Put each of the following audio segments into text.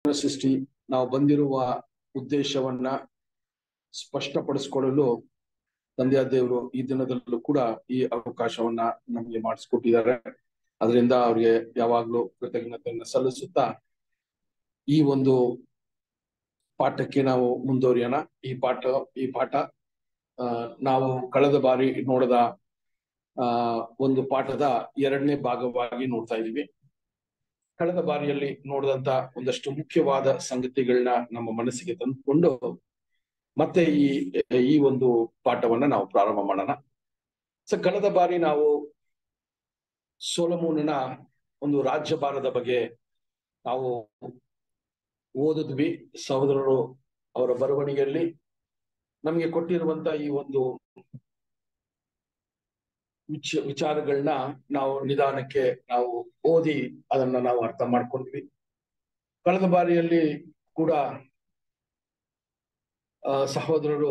ಸೃಷ್ಟಿ ನಾವು ಬಂದಿರುವ ಉದ್ದೇಶವನ್ನ ಸ್ಪಷ್ಟಪಡಿಸ್ಕೊಳ್ಳಲು ತಂದೆಯ ದೇವರು ಈ ದಿನದಲ್ಲೂ ಕೂಡ ಈ ಅವಕಾಶವನ್ನ ನಮಗೆ ಮಾಡಿಸ್ಕೊಟ್ಟಿದ್ದಾರೆ ಅದರಿಂದ ಅವ್ರಿಗೆ ಯಾವಾಗ್ಲೂ ಕೃತಜ್ಞತೆಯನ್ನು ಸಲ್ಲಿಸುತ್ತಾ ಈ ಒಂದು ಪಾಠಕ್ಕೆ ನಾವು ಮುಂದುವರಿಯೋಣ ಈ ಪಾಠ ಈ ಪಾಠ ಆ ನಾವು ಕಳೆದ ಬಾರಿ ನೋಡಿದ ಆ ಒಂದು ಪಾಠದ ಎರಡನೇ ಭಾಗವಾಗಿ ನೋಡ್ತಾ ಇದೀವಿ ಕಳೆದ ಬಾರಿಯಲ್ಲಿ ನೋಡಿದಂತ ಒಂದಷ್ಟು ಮುಖ್ಯವಾದ ಸಂಗತಿಗಳನ್ನ ನಮ್ಮ ಮನಸ್ಸಿಗೆ ತಂದುಕೊಂಡು ಮತ್ತೆ ಈ ಈ ಒಂದು ಪಾಠವನ್ನ ನಾವು ಪ್ರಾರಂಭ ಮಾಡೋಣ ಸೊ ಕಳೆದ ಬಾರಿ ನಾವು ಸೋಲಮೂನನ ಒಂದು ರಾಜ್ಯಭಾರದ ಬಗ್ಗೆ ನಾವು ಓದಿದ್ವಿ ಸಹೋದರರು ಅವರ ಬರವಣಿಗೆಯಲ್ಲಿ ನಮಗೆ ಕೊಟ್ಟಿರುವಂತ ಈ ಒಂದು ವಿಚ ವಿಚಾರಗಳನ್ನ ನಾವು ನಿಧಾನಕ್ಕೆ ನಾವು ಓದಿ ಅದನ್ನ ನಾವು ಅರ್ಥ ಮಾಡ್ಕೊಂಡ್ವಿ ಕಳೆದ ಬಾರಿಯಲ್ಲಿ ಕೂಡ ಸಹೋದರರು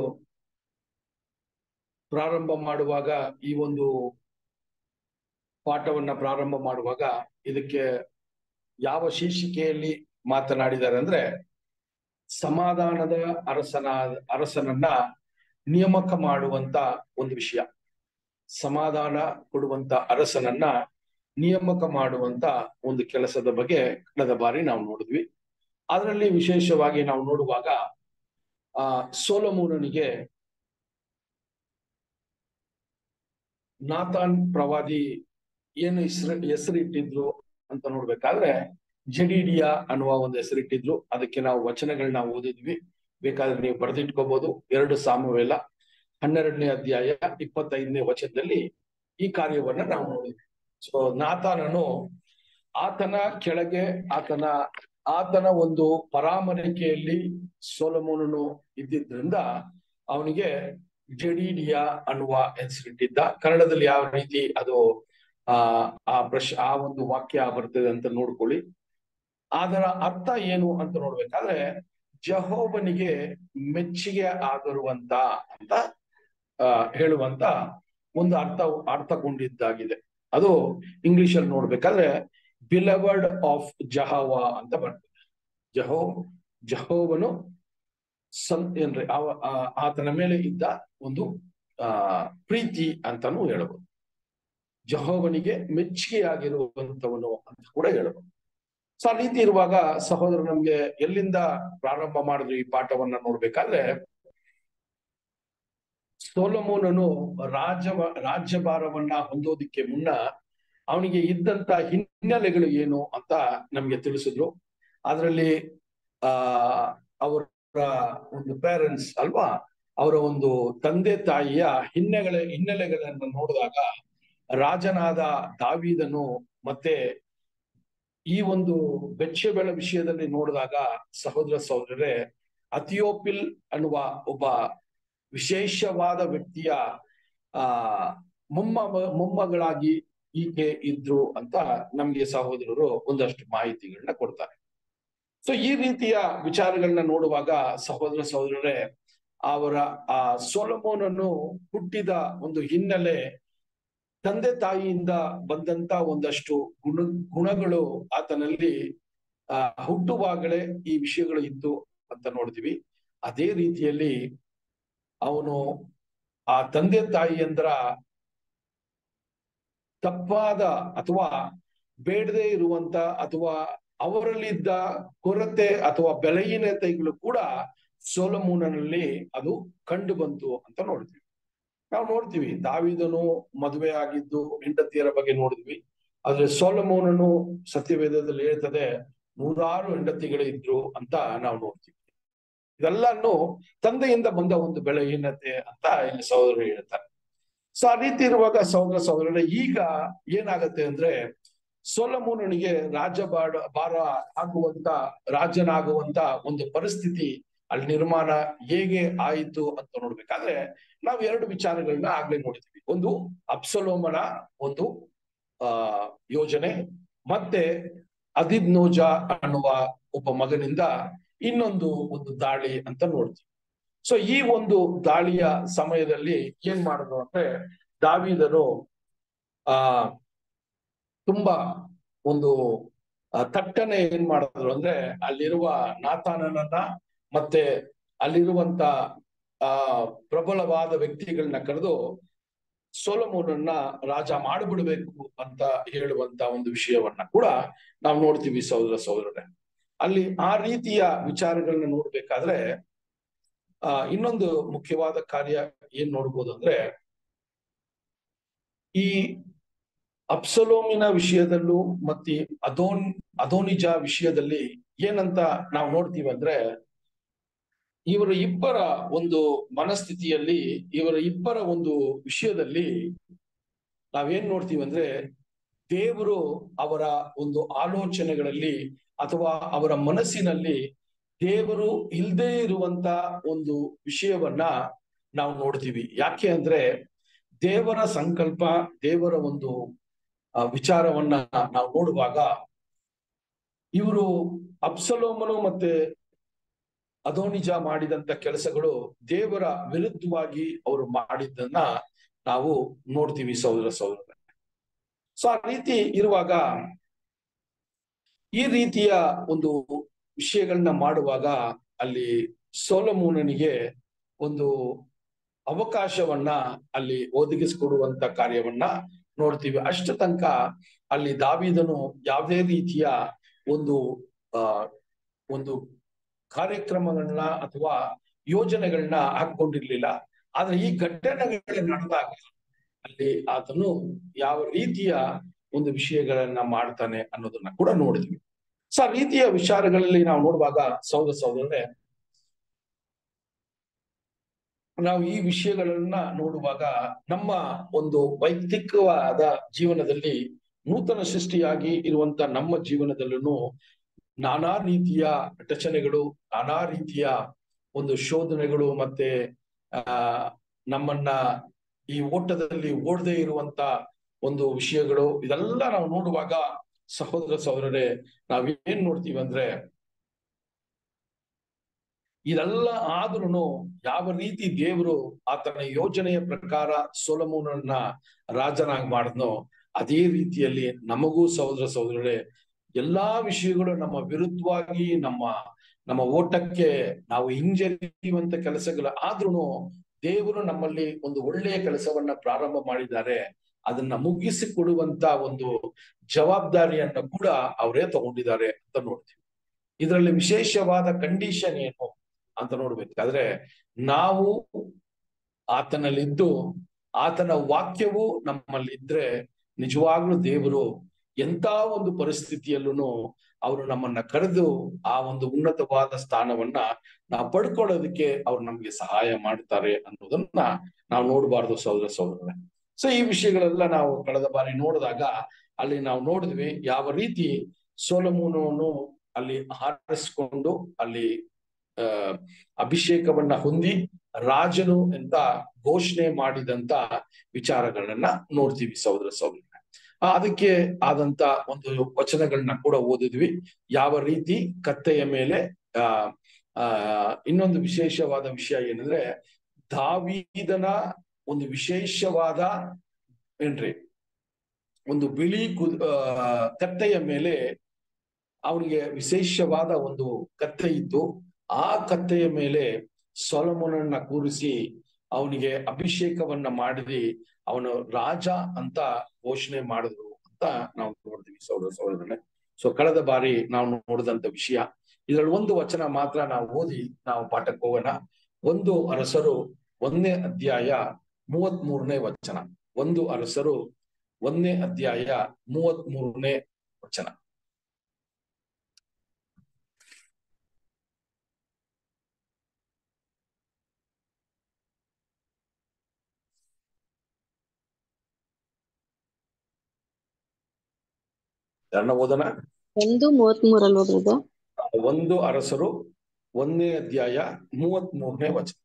ಪ್ರಾರಂಭ ಮಾಡುವಾಗ ಈ ಒಂದು ಪಾಠವನ್ನ ಪ್ರಾರಂಭ ಮಾಡುವಾಗ ಇದಕ್ಕೆ ಯಾವ ಶೀರ್ಷಿಕೆಯಲ್ಲಿ ಮಾತನಾಡಿದ್ದಾರೆ ಅಂದ್ರೆ ಸಮಾಧಾನದ ಅರಸನ ಅರಸನನ್ನ ನೇಮಕ ಮಾಡುವಂತ ಒಂದು ವಿಷಯ ಸಮಾಧಾನ ಕೊಡುವಂತ ಅರಸನನ್ನ ನೇಮಕ ಮಾಡುವಂತ ಒಂದು ಕೆಲಸದ ಬಗ್ಗೆ ಕಳೆದ ಬಾರಿ ನಾವು ನೋಡಿದ್ವಿ ಅದರಲ್ಲಿ ವಿಶೇಷವಾಗಿ ನಾವು ನೋಡುವಾಗ ಆ ಸೋಲಮೂನನಿಗೆ ನಾಥಾನ್ ಪ್ರವಾದಿ ಏನು ಹೆಸರು ಹೆಸರಿಟ್ಟಿದ್ರು ಅಂತ ನೋಡ್ಬೇಕಾದ್ರೆ ಜಡಿಡಿಯಾ ಅನ್ನುವ ಒಂದು ಹೆಸರಿಟ್ಟಿದ್ರು ಅದಕ್ಕೆ ನಾವು ವಚನಗಳನ್ನ ಓದಿದ್ವಿ ಬೇಕಾದ್ರೆ ನೀವು ಬರೆದಿಟ್ಕೋಬಹುದು ಎರಡು ಸಾಮವೇಲ ಹನ್ನೆರಡನೇ ಅಧ್ಯಾಯ ಇಪ್ಪತ್ತೈದನೇ ವಚನದಲ್ಲಿ ಈ ಕಾರ್ಯವನ್ನ ನಾವು ನೋಡಿದ್ವಿ ಸೊ ನಾಥಾನನು ಆತನ ಕೆಳಗೆ ಆತನ ಆತನ ಒಂದು ಪರಾಮರಿಕೆಯಲ್ಲಿ ಸೋಲಮೋನನು ಇದ್ದಿದ್ರಿಂದ ಅವನಿಗೆ ಜಡಿಡಿಯಾ ಅನ್ನುವ ಹೆಸರಿಟ್ಟಿದ್ದ ಕನ್ನಡದಲ್ಲಿ ಯಾವ ರೀತಿ ಅದು ಆ ಆ ಪ್ರಶ್ ಆ ಒಂದು ವಾಕ್ಯ ಬರ್ತದೆ ಅಂತ ನೋಡ್ಕೊಳ್ಳಿ ಅದರ ಅರ್ಥ ಏನು ಅಂತ ನೋಡ್ಬೇಕಾದ್ರೆ ಜಹೋಬನಿಗೆ ಮೆಚ್ಚುಗೆ ಆಗಿರುವಂತ ಅಂತ ಆ ಹೇಳುವಂತ ಒಂದು ಅರ್ಥ ಅರ್ಥಗೊಂಡಿದ್ದಾಗಿದೆ ಅದು ಇಂಗ್ಲಿಷ್ ಅಲ್ಲಿ ನೋಡ್ಬೇಕಾದ್ರೆ ಬಿಲವರ್ಡ್ ಆಫ್ ಜಹವ ಅಂತ ಬರ್ತದೆ ಜಹೋ ಜಹೋವನು ಸಂ ಏನ್ರಿ ಆತನ ಮೇಲೆ ಇದ್ದ ಒಂದು ಆ ಪ್ರೀತಿ ಅಂತಾನು ಹೇಳಬಹುದು ಜಹೋವನಿಗೆ ಮೆಚ್ಚುಗೆಯಾಗಿರುವಂತವನು ಅಂತ ಕೂಡ ಹೇಳಬಹುದು ಸೊ ಆ ರೀತಿ ಇರುವಾಗ ಸಹೋದರ ನಮ್ಗೆ ಎಲ್ಲಿಂದ ಪ್ರಾರಂಭ ಮಾಡಿದ್ರು ಈ ಪಾಠವನ್ನ ನೋಡ್ಬೇಕಾದ್ರೆ ಸೋಲಮೋನನು ರಾಜ ರಾಜ್ಯಭಾರವನ್ನ ಹೊಂದೋದಿಕ್ಕೆ ಮುನ್ನ ಅವನಿಗೆ ಇದ್ದಂತ ಹಿನ್ನೆಲೆಗಳು ಏನು ಅಂತ ನಮ್ಗೆ ತಿಳಿಸಿದ್ರು ಅದರಲ್ಲಿ ಆ ಅವರ ಒಂದು ಪೇರೆಂಟ್ಸ್ ಅಲ್ವಾ ಅವರ ಒಂದು ತಂದೆ ತಾಯಿಯ ಹಿನ್ನೆಲೆ ಹಿನ್ನೆಲೆಗಳನ್ನ ನೋಡಿದಾಗ ರಾಜನಾದ ದಾವಿದನು ಮತ್ತೆ ಈ ಒಂದು ಬೆಚ್ಚಬೆಳ ವಿಷಯದಲ್ಲಿ ನೋಡಿದಾಗ ಸಹೋದರ ಸಹೋದರರೇ ಅಥಿಯೋಪಿಲ್ ಅನ್ನುವ ಒಬ್ಬ ವಿಶೇಷವಾದ ವ್ಯಕ್ತಿಯ ಆ ಮೊಮ್ಮ ಮೊಮ್ಮಗಳಾಗಿ ಈಕೆ ಇದ್ರು ಅಂತ ನಮ್ಗೆ ಸಹೋದರರು ಒಂದಷ್ಟು ಮಾಹಿತಿಗಳನ್ನ ಕೊಡ್ತಾರೆ ಸೊ ಈ ರೀತಿಯ ವಿಚಾರಗಳನ್ನ ನೋಡುವಾಗ ಸಹೋದರ ಸಹೋದರರೇ ಅವರ ಆ ಸೋಲಮೋನನ್ನು ಹುಟ್ಟಿದ ಒಂದು ಹಿನ್ನೆಲೆ ತಂದೆ ತಾಯಿಯಿಂದ ಬಂದಂತ ಒಂದಷ್ಟು ಗುಣ ಗುಣಗಳು ಆತನಲ್ಲಿ ಆ ಹುಟ್ಟುವಾಗಲೇ ಈ ವಿಷಯಗಳು ಇದ್ದು ಅಂತ ನೋಡ್ತೀವಿ ಅದೇ ರೀತಿಯಲ್ಲಿ ಅವನು ಆ ತಂದೆ ತಾಯಿಯಂದ್ರ ತಪ್ಪಾದ ಅಥವಾ ಬೇಡದೆ ಇರುವಂತ ಅಥವಾ ಅವರಲ್ಲಿದ್ದ ಕೊರತೆ ಅಥವಾ ಬೆಲೆಹೀನತೆಗಳು ಕೂಡ ಸೋಲಮೂನನಲ್ಲಿ ಅದು ಕಂಡು ಬಂತು ಅಂತ ನೋಡ್ತೀವಿ ನಾವು ನೋಡ್ತೀವಿ ದಾವಿದನು ಮದುವೆ ಆಗಿದ್ದು ಹೆಂಡತಿಯರ ಬಗ್ಗೆ ನೋಡಿದ್ವಿ ಆದ್ರೆ ಸೋಲಮೋನನು ಸತ್ಯವೇದದಲ್ಲಿ ಹೇಳ್ತದೆ ನೂರಾರು ಹೆಂಡತಿಗಳು ಇದ್ರು ಅಂತ ನಾವು ನೋಡ್ತೀವಿ ಇದೆಲ್ಲಾನು ತಂದೆಯಿಂದ ಬಂದ ಒಂದು ಬೆಳೆಹೀನತೆ ಅಂತ ಇಲ್ಲಿ ಸಹೋದರರು ಹೇಳ್ತಾರೆ ಸೊ ಆ ರೀತಿ ಇರುವಾಗ ಸಹೋದರ ಸಹೋದರರೇ ಈಗ ಏನಾಗತ್ತೆ ಅಂದ್ರೆ ಸೋಲಮೂನನಿಗೆ ರಾಜ್ಯ ಬಾಡ ಭಾರ ಆಗುವಂತ ರಾಜನಾಗುವಂತ ಒಂದು ಪರಿಸ್ಥಿತಿ ಅಲ್ಲಿ ನಿರ್ಮಾಣ ಹೇಗೆ ಆಯಿತು ಅಂತ ನೋಡ್ಬೇಕಾದ್ರೆ ನಾವು ಎರಡು ವಿಚಾರಗಳನ್ನ ಆಗ್ಲೇ ನೋಡಿದ್ವಿ ಒಂದು ಅಪ್ಸಲೋಮನ ಒಂದು ಆ ಯೋಜನೆ ಮತ್ತೆ ಅದಿದ್ ನೋಜಾ ಅನ್ನುವ ಒಬ್ಬ ಮಗನಿಂದ ಇನ್ನೊಂದು ಒಂದು ದಾಳಿ ಅಂತ ನೋಡ್ತೀವಿ ಸೊ ಈ ಒಂದು ದಾಳಿಯ ಸಮಯದಲ್ಲಿ ಏನ್ ಮಾಡಿದ್ರು ಅಂದ್ರೆ ದಾವಿದರು ಆ ತುಂಬಾ ಒಂದು ಆ, ತಟ್ಟನೆ ಏನ್ ಮಾಡಿದ್ರು ಅಂದ್ರೆ ಅಲ್ಲಿರುವ ನಾತಾನನನ್ನ ಮತ್ತೆ ಅಲ್ಲಿರುವಂತ ಆ ಪ್ರಬಲವಾದ ವ್ಯಕ್ತಿಗಳನ್ನ ಕರೆದು ಸೋಲಮೋನನ್ನ ರಾಜ ಮಾಡಿಬಿಡ್ಬೇಕು ಅಂತ ಹೇಳುವಂತ ಒಂದು ವಿಷಯವನ್ನ ಕೂಡ ನಾವು ನೋಡ್ತೀವಿ ಸಹೋದರ ಸಹೋದರರೇ ಅಲ್ಲಿ ಆ ರೀತಿಯ ವಿಚಾರಗಳನ್ನ ನೋಡ್ಬೇಕಾದ್ರೆ ಆ ಇನ್ನೊಂದು ಮುಖ್ಯವಾದ ಕಾರ್ಯ ಏನ್ ನೋಡ್ಬೋದು ಅಂದ್ರೆ ಈ ಅಪ್ಸಲೋಮಿನ ವಿಷಯದಲ್ಲೂ ಮತ್ತೆ ಅದೋನ್ ಅದೋನಿಜ ವಿಷಯದಲ್ಲಿ ಏನಂತ ನಾವು ನೋಡ್ತೀವಿ ಅಂದ್ರೆ ಇವರ ಇಬ್ಬರ ಒಂದು ಮನಸ್ಥಿತಿಯಲ್ಲಿ ಇವರ ಇಬ್ಬರ ಒಂದು ವಿಷಯದಲ್ಲಿ ನಾವೇನ್ ನೋಡ್ತೀವಿ ಅಂದ್ರೆ ದೇವರು ಅವರ ಒಂದು ಆಲೋಚನೆಗಳಲ್ಲಿ ಅಥವಾ ಅವರ ಮನಸ್ಸಿನಲ್ಲಿ ದೇವರು ಇಲ್ಲದೆ ಇರುವಂತ ಒಂದು ವಿಷಯವನ್ನ ನಾವು ನೋಡ್ತೀವಿ ಯಾಕೆ ಅಂದ್ರೆ ದೇವರ ಸಂಕಲ್ಪ ದೇವರ ಒಂದು ಆ, ವಿಚಾರವನ್ನ ನಾವು ನೋಡುವಾಗ ಇವರು ಅಪ್ಸಲೋಮನು ಮತ್ತೆ ಅದೋನಿಜ ಮಾಡಿದಂತ ಕೆಲಸಗಳು ದೇವರ ವಿರುದ್ಧವಾಗಿ ಅವರು ಮಾಡಿದ್ದನ್ನ ನಾವು ನೋಡ್ತೀವಿ ಸಹೋದರ ಸಹೋದರ ಸೊ ಆ ರೀತಿ ಇರುವಾಗ ಈ ರೀತಿಯ ಒಂದು ವಿಷಯಗಳನ್ನ ಮಾಡುವಾಗ ಅಲ್ಲಿ ಸೋಲಮೂನನಿಗೆ ಒಂದು ಅವಕಾಶವನ್ನ ಅಲ್ಲಿ ಒದಗಿಸಿಕೊಡುವಂತ ಕಾರ್ಯವನ್ನ ನೋಡ್ತೀವಿ ಅಷ್ಟ ತನಕ ಅಲ್ಲಿ ದಾವಿದನು ಯಾವುದೇ ರೀತಿಯ ಒಂದು ಆ ಒಂದು ಕಾರ್ಯಕ್ರಮಗಳನ್ನ ಅಥವಾ ಯೋಜನೆಗಳನ್ನ ಹಾಕೊಂಡಿರ್ಲಿಲ್ಲ ಆದ್ರೆ ಈ ಘಟನೆಗಳು ನಡೆದಾಗ ಅಲ್ಲಿ ಆತನು ಯಾವ ರೀತಿಯ ಒಂದು ವಿಷಯಗಳನ್ನ ಮಾಡ್ತಾನೆ ಅನ್ನೋದನ್ನ ಕೂಡ ನೋಡಿದ್ವಿ ಸೊ ಆ ರೀತಿಯ ವಿಚಾರಗಳಲ್ಲಿ ನಾವು ನೋಡುವಾಗ ಸಹೋದರ ಸಹೋದರರೇ ನಾವು ಈ ವಿಷಯಗಳನ್ನ ನೋಡುವಾಗ ನಮ್ಮ ಒಂದು ವೈಯಕ್ತಿಕವಾದ ಜೀವನದಲ್ಲಿ ನೂತನ ಸೃಷ್ಟಿಯಾಗಿ ಇರುವಂತ ನಮ್ಮ ಜೀವನದಲ್ಲೂ ನಾನಾ ರೀತಿಯ ರಚನೆಗಳು ನಾನಾ ರೀತಿಯ ಒಂದು ಶೋಧನೆಗಳು ಮತ್ತೆ ಆ ನಮ್ಮನ್ನ ಈ ಓಟದಲ್ಲಿ ಓಡದೆ ಇರುವಂತ ಒಂದು ವಿಷಯಗಳು ಇದೆಲ್ಲ ನಾವು ನೋಡುವಾಗ ಸಹೋದರ ಸಹೋದರರೇ ನಾವೇನ್ ನೋಡ್ತೀವಿ ಅಂದ್ರೆ ಇದೆಲ್ಲ ಆದ್ರೂ ಯಾವ ರೀತಿ ದೇವರು ಆತನ ಯೋಜನೆಯ ಪ್ರಕಾರ ಸೋಲಮೂನನ್ನ ರಾಜನಾಗಿ ಮಾಡಿದ್ನೋ ಅದೇ ರೀತಿಯಲ್ಲಿ ನಮಗೂ ಸಹೋದರ ಸಹೋದರರೇ ಎಲ್ಲಾ ವಿಷಯಗಳು ನಮ್ಮ ವಿರುದ್ಧವಾಗಿ ನಮ್ಮ ನಮ್ಮ ಓಟಕ್ಕೆ ನಾವು ಹಿಂಜರಿಯುವಂತ ಕೆಲಸಗಳು ಆದ್ರೂ ದೇವರು ನಮ್ಮಲ್ಲಿ ಒಂದು ಒಳ್ಳೆಯ ಕೆಲಸವನ್ನ ಪ್ರಾರಂಭ ಮಾಡಿದ್ದಾರೆ ಅದನ್ನ ಮುಗಿಸಿ ಕೊಡುವಂತ ಒಂದು ಜವಾಬ್ದಾರಿಯನ್ನ ಕೂಡ ಅವರೇ ತಗೊಂಡಿದ್ದಾರೆ ಅಂತ ನೋಡ್ತೀವಿ ಇದರಲ್ಲಿ ವಿಶೇಷವಾದ ಕಂಡೀಷನ್ ಏನು ಅಂತ ನೋಡ್ಬೇಕಾದ್ರೆ ನಾವು ಆತನಲ್ಲಿದ್ದು ಆತನ ವಾಕ್ಯವು ನಮ್ಮಲ್ಲಿ ಇದ್ರೆ ನಿಜವಾಗ್ಲೂ ದೇವರು ಎಂತ ಒಂದು ಪರಿಸ್ಥಿತಿಯಲ್ಲೂ ಅವರು ನಮ್ಮನ್ನ ಕರೆದು ಆ ಒಂದು ಉನ್ನತವಾದ ಸ್ಥಾನವನ್ನ ನಾವು ಪಡ್ಕೊಳ್ಳೋದಕ್ಕೆ ಅವ್ರು ನಮ್ಗೆ ಸಹಾಯ ಮಾಡ್ತಾರೆ ಅನ್ನೋದನ್ನ ನಾವು ನೋಡಬಾರ್ದು ಸಹೋದರ ಸಹೋದರ ಸೊ ಈ ವಿಷಯಗಳೆಲ್ಲ ನಾವು ಕಳೆದ ಬಾರಿ ನೋಡಿದಾಗ ಅಲ್ಲಿ ನಾವು ನೋಡಿದ್ವಿ ಯಾವ ರೀತಿ ಸೋಲಮೂನವನ್ನು ಅಲ್ಲಿ ಹಾರಿಸ್ಕೊಂಡು ಅಲ್ಲಿ ಆ ಅಭಿಷೇಕವನ್ನ ಹೊಂದಿ ರಾಜನು ಅಂತ ಘೋಷಣೆ ಮಾಡಿದಂತ ವಿಚಾರಗಳನ್ನ ನೋಡ್ತೀವಿ ಸಹೋದರ ಸಹೋದರ ಅದಕ್ಕೆ ಆದಂತ ಒಂದು ವಚನಗಳನ್ನ ಕೂಡ ಓದಿದ್ವಿ ಯಾವ ರೀತಿ ಕತ್ತೆಯ ಮೇಲೆ ಆ ಆ ಇನ್ನೊಂದು ವಿಶೇಷವಾದ ವಿಷಯ ಏನಂದ್ರೆ ದಾವೀದನ ಒಂದು ವಿಶೇಷವಾದ ಏನ್ರಿ ಒಂದು ಬಿಳಿ ಕು ಕತ್ತೆಯ ಮೇಲೆ ಅವನಿಗೆ ವಿಶೇಷವಾದ ಒಂದು ಕತ್ತೆ ಇತ್ತು ಆ ಕತ್ತೆಯ ಮೇಲೆ ಸೊಲಮೋನನ್ನ ಕೂರಿಸಿ ಅವನಿಗೆ ಅಭಿಷೇಕವನ್ನ ಮಾಡಿ ಅವನು ರಾಜ ಅಂತ ಘೋಷಣೆ ಮಾಡಿದ್ರು ಅಂತ ನಾವು ನೋಡ್ತೀವಿ ಸಹೋದರ ಸಹೋದರನೇ ಸೊ ಕಳೆದ ಬಾರಿ ನಾವು ನೋಡಿದಂತ ವಿಷಯ ಇದ್ರಲ್ಲಿ ಒಂದು ವಚನ ಮಾತ್ರ ನಾವು ಓದಿ ನಾವು ಪಾಠಕ್ಕೆ ಹೋಗೋಣ ಒಂದು ಅರಸರು ಒಂದನೇ ಅಧ್ಯಾಯ ಮೂವತ್ ಮೂರನೇ ವಚನ ಒಂದು ಅರಸರು ಒಂದನೇ ಅಧ್ಯಾಯ ಮೂವತ್ ಮೂರನೇ ವಚನ ಯಾರನ್ನ ಓದನ ಒಂದು ಮೂವತ್ತ್ ಮೂರಲ್ಲಿ ಓದ್ರದ ಒಂದು ಅರಸರು ಒಂದನೇ ಅಧ್ಯಾಯ ಮೂವತ್ ಮೂರನೇ ವಚನ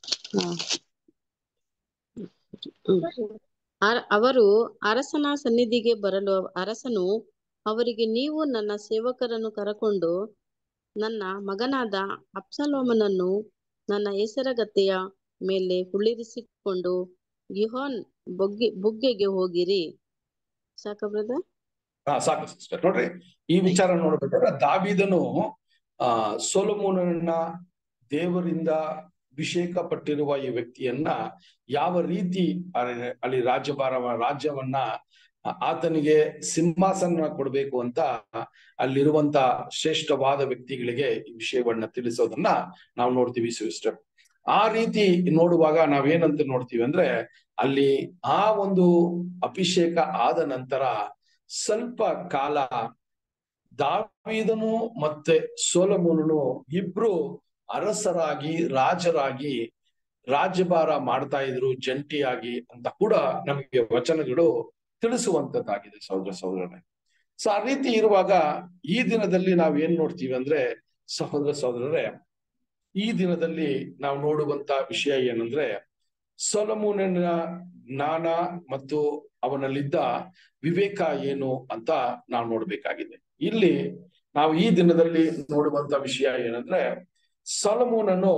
ಅವರು ಅರಸನ ಸನ್ನಿಧಿಗೆ ಬರಲು ಅರಸನು ಅವರಿಗೆ ನೀವು ನನ್ನ ಸೇವಕರನ್ನು ಕರಕೊಂಡು ನನ್ನ ಮಗನಾದ ಅಪ್ಸಲೋಮನನ್ನು ನನ್ನ ಹೆಸರಗತ್ತೆಯ ಮೇಲೆ ಕುಳ್ಳಿರಿಸಿಕೊಂಡು ಗಿಹೋನ್ ಬೊಗ್ಗೆ ಬುಗ್ಗೆಗೆ ಹೋಗಿರಿ ಸಾಕ ಬ್ರದರ್ ಹಾ ಸಾಕು ಸಿಸ್ಟರ್ ನೋಡ್ರಿ ಈ ವಿಚಾರ ನೋಡ್ಬೇಕಾದ್ರೆ ದಾವಿದನು ಆ ಸೊಲಮೋನನ್ನ ದೇವರಿಂದ ಅಭಿಷೇಕ ಪಟ್ಟಿರುವ ಈ ವ್ಯಕ್ತಿಯನ್ನ ಯಾವ ರೀತಿ ಅಲ್ಲಿ- ಅಲ್ಲಿ ರಾಜ್ಯಭಾರ ರಾಜ್ಯವನ್ನ ಆತನಿಗೆ ಸಿಂಹಾಸನ ಕೊಡ್ಬೇಕು ಅಂತ ಅಲ್ಲಿರುವಂತ ಶ್ರೇಷ್ಠವಾದ ವ್ಯಕ್ತಿಗಳಿಗೆ ಈ ವಿಷಯವನ್ನ ತಿಳಿಸೋದನ್ನ ನಾವು ನೋಡ್ತೀವಿ ಸಿಸ್ಟರ್ ಆ ರೀತಿ ನೋಡುವಾಗ ನಾವೇನಂತ ನೋಡ್ತೀವಿ ಅಂದ್ರೆ ಅಲ್ಲಿ ಆ ಒಂದು ಅಭಿಷೇಕ ಆದ ನಂತರ ಸ್ವಲ್ಪ ಕಾಲ ದಾವೀದನು ಮತ್ತೆ ಸೋಲಮೋನನು ಇಬ್ರು ಅರಸರಾಗಿ ರಾಜರಾಗಿ ರಾಜ್ಯಭಾರ ಮಾಡ್ತಾ ಇದ್ರು ಜಂಟಿಯಾಗಿ ಅಂತ ಕೂಡ ನಮಗೆ ವಚನಗಳು ತಿಳಿಸುವಂತದ್ದಾಗಿದೆ ಸಹೋದರ ಸಹೋದರನೇ ಸೊ ಆ ರೀತಿ ಇರುವಾಗ ಈ ದಿನದಲ್ಲಿ ನಾವ್ ಏನ್ ನೋಡ್ತೀವಿ ಅಂದ್ರೆ ಸಹೋದರ ಸಹೋದರರೇ ಈ ದಿನದಲ್ಲಿ ನಾವು ನೋಡುವಂತ ವಿಷಯ ಏನಂದ್ರೆ ಸೊಲಮೂನನ ಜ್ಞಾನ ಮತ್ತು ಅವನಲ್ಲಿದ್ದ ವಿವೇಕ ಏನು ಅಂತ ನಾವು ನೋಡ್ಬೇಕಾಗಿದೆ ಇಲ್ಲಿ ನಾವು ಈ ದಿನದಲ್ಲಿ ನೋಡುವಂತ ವಿಷಯ ಏನಂದ್ರೆ ಸೊಲಮೂನನು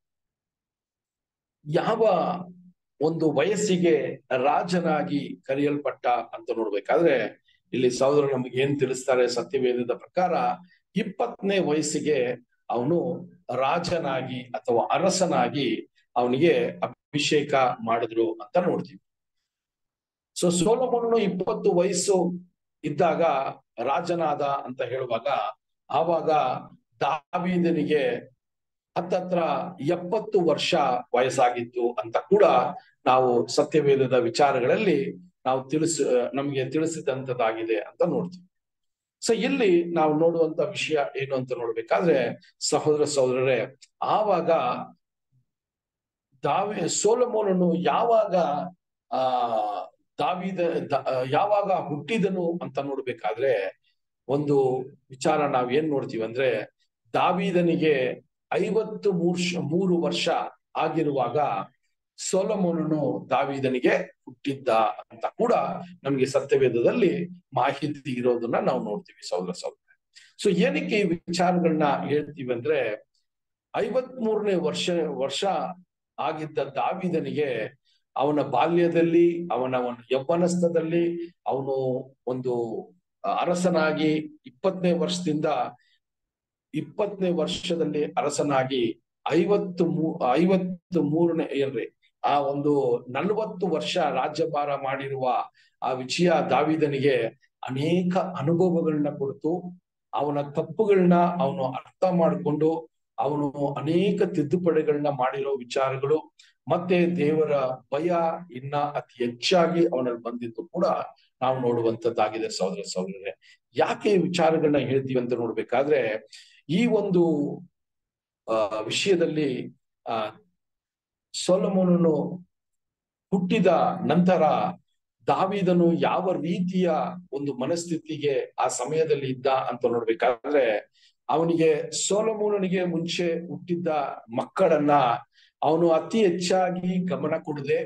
ಯಾವ ಒಂದು ವಯಸ್ಸಿಗೆ ರಾಜನಾಗಿ ಕರೆಯಲ್ಪಟ್ಟ ಅಂತ ನೋಡ್ಬೇಕಾದ್ರೆ ಇಲ್ಲಿ ಸಹೋದರ ನಮಗೆ ಏನ್ ತಿಳಿಸ್ತಾರೆ ಸತ್ಯವೇದದ ಪ್ರಕಾರ ಇಪ್ಪತ್ತನೇ ವಯಸ್ಸಿಗೆ ಅವನು ರಾಜನಾಗಿ ಅಥವಾ ಅರಸನಾಗಿ ಅವನಿಗೆ ಅಭಿಷೇಕ ಮಾಡಿದ್ರು ಅಂತ ನೋಡ್ತೀವಿ ಸೊ ಸೋಲಮೋನನು ಇಪ್ಪತ್ತು ವಯಸ್ಸು ಇದ್ದಾಗ ರಾಜನಾದ ಅಂತ ಹೇಳುವಾಗ ಆವಾಗ ದಾವೀದನಿಗೆ ಹತ್ತತ್ರ ಎಪ್ಪತ್ತು ವರ್ಷ ವಯಸ್ಸಾಗಿತ್ತು ಅಂತ ಕೂಡ ನಾವು ಸತ್ಯವೇದದ ವಿಚಾರಗಳಲ್ಲಿ ನಾವು ತಿಳಿಸ ನಮಗೆ ತಿಳಿಸಿದಂತದ್ದಾಗಿದೆ ಅಂತ ನೋಡ್ತೀವಿ ಸೊ ಇಲ್ಲಿ ನಾವು ನೋಡುವಂತ ವಿಷಯ ಏನು ಅಂತ ನೋಡ್ಬೇಕಾದ್ರೆ ಸಹೋದರ ಸಹೋದರರೇ ಆವಾಗ ದಾವಿ ಸೋಲಮೋನನು ಯಾವಾಗ ಆ ದಾವಿದ ಯಾವಾಗ ಹುಟ್ಟಿದನು ಅಂತ ನೋಡ್ಬೇಕಾದ್ರೆ ಒಂದು ವಿಚಾರ ನಾವ್ ಏನ್ ನೋಡ್ತೀವಿ ಅಂದ್ರೆ ದಾವಿದನಿಗೆ ಐವತ್ತು ಮೂರ್ ಮೂರು ವರ್ಷ ಆಗಿರುವಾಗ ಸೋಲಮೋನನು ದಾವಿದನಿಗೆ ಹುಟ್ಟಿದ್ದ ಅಂತ ಕೂಡ ನಮ್ಗೆ ಸತ್ಯವೇದದಲ್ಲಿ ಮಾಹಿತಿ ಇರೋದನ್ನ ನಾವು ನೋಡ್ತೀವಿ ಸಹೋದರ ಸಹೋದರ ಸೊ ಏನಕ್ಕೆ ಈ ವಿಚಾರಗಳನ್ನ ಹೇಳ್ತೀವಿ ಅಂದ್ರೆ ಐವತ್ ಮೂರನೇ ವರ್ಷ ವರ್ಷ ಆಗಿದ್ದ ದಾವಿದನಿಗೆ ಅವನ ಬಾಲ್ಯದಲ್ಲಿ ಅವನ ಒಂದು ಯೌವನಸ್ಥದಲ್ಲಿ ಅವನು ಒಂದು ಅರಸನಾಗಿ ಇಪ್ಪತ್ತನೇ ವರ್ಷದಿಂದ ಇಪ್ಪತ್ತನೇ ವರ್ಷದಲ್ಲಿ ಅರಸನಾಗಿ ಐವತ್ತು ಮೂ ಐವತ್ತು ಮೂರನೇ ಏನ್ರಿ ಆ ಒಂದು ನಲವತ್ತು ವರ್ಷ ರಾಜ್ಯಭಾರ ಮಾಡಿರುವ ಆ ವಿಷಯ ದಾವಿದನಿಗೆ ಅನೇಕ ಅನುಭವಗಳನ್ನ ಕೊಡ್ತು ಅವನ ತಪ್ಪುಗಳನ್ನ ಅವನು ಅರ್ಥ ಮಾಡಿಕೊಂಡು ಅವನು ಅನೇಕ ತಿದ್ದುಪಡಿಗಳನ್ನ ಮಾಡಿರೋ ವಿಚಾರಗಳು ಮತ್ತೆ ದೇವರ ಭಯ ಇನ್ನ ಅತಿ ಹೆಚ್ಚಾಗಿ ಅವನಲ್ಲಿ ಬಂದಿದ್ದು ಕೂಡ ನಾವು ನೋಡುವಂತದ್ದಾಗಿದೆ ಸಹೋದರ ಸಹೋದರರೇ ಯಾಕೆ ಈ ವಿಚಾರಗಳನ್ನ ಹೇಳ್ತೀವಿ ಅಂತ ನೋಡ್ಬೇಕಾದ್ರೆ ಈ ಒಂದು ಆ ವಿಷಯದಲ್ಲಿ ಆ ಸೊಲಮೋನನು ಹುಟ್ಟಿದ ನಂತರ ದಾವಿದನು ಯಾವ ರೀತಿಯ ಒಂದು ಮನಸ್ಥಿತಿಗೆ ಆ ಸಮಯದಲ್ಲಿ ಇದ್ದ ಅಂತ ನೋಡ್ಬೇಕಾದ್ರೆ ಅವನಿಗೆ ಸೋಲಮೂನನಿಗೆ ಮುಂಚೆ ಹುಟ್ಟಿದ್ದ ಮಕ್ಕಳನ್ನ ಅವನು ಅತಿ ಹೆಚ್ಚಾಗಿ ಗಮನ ಕೊಡದೆ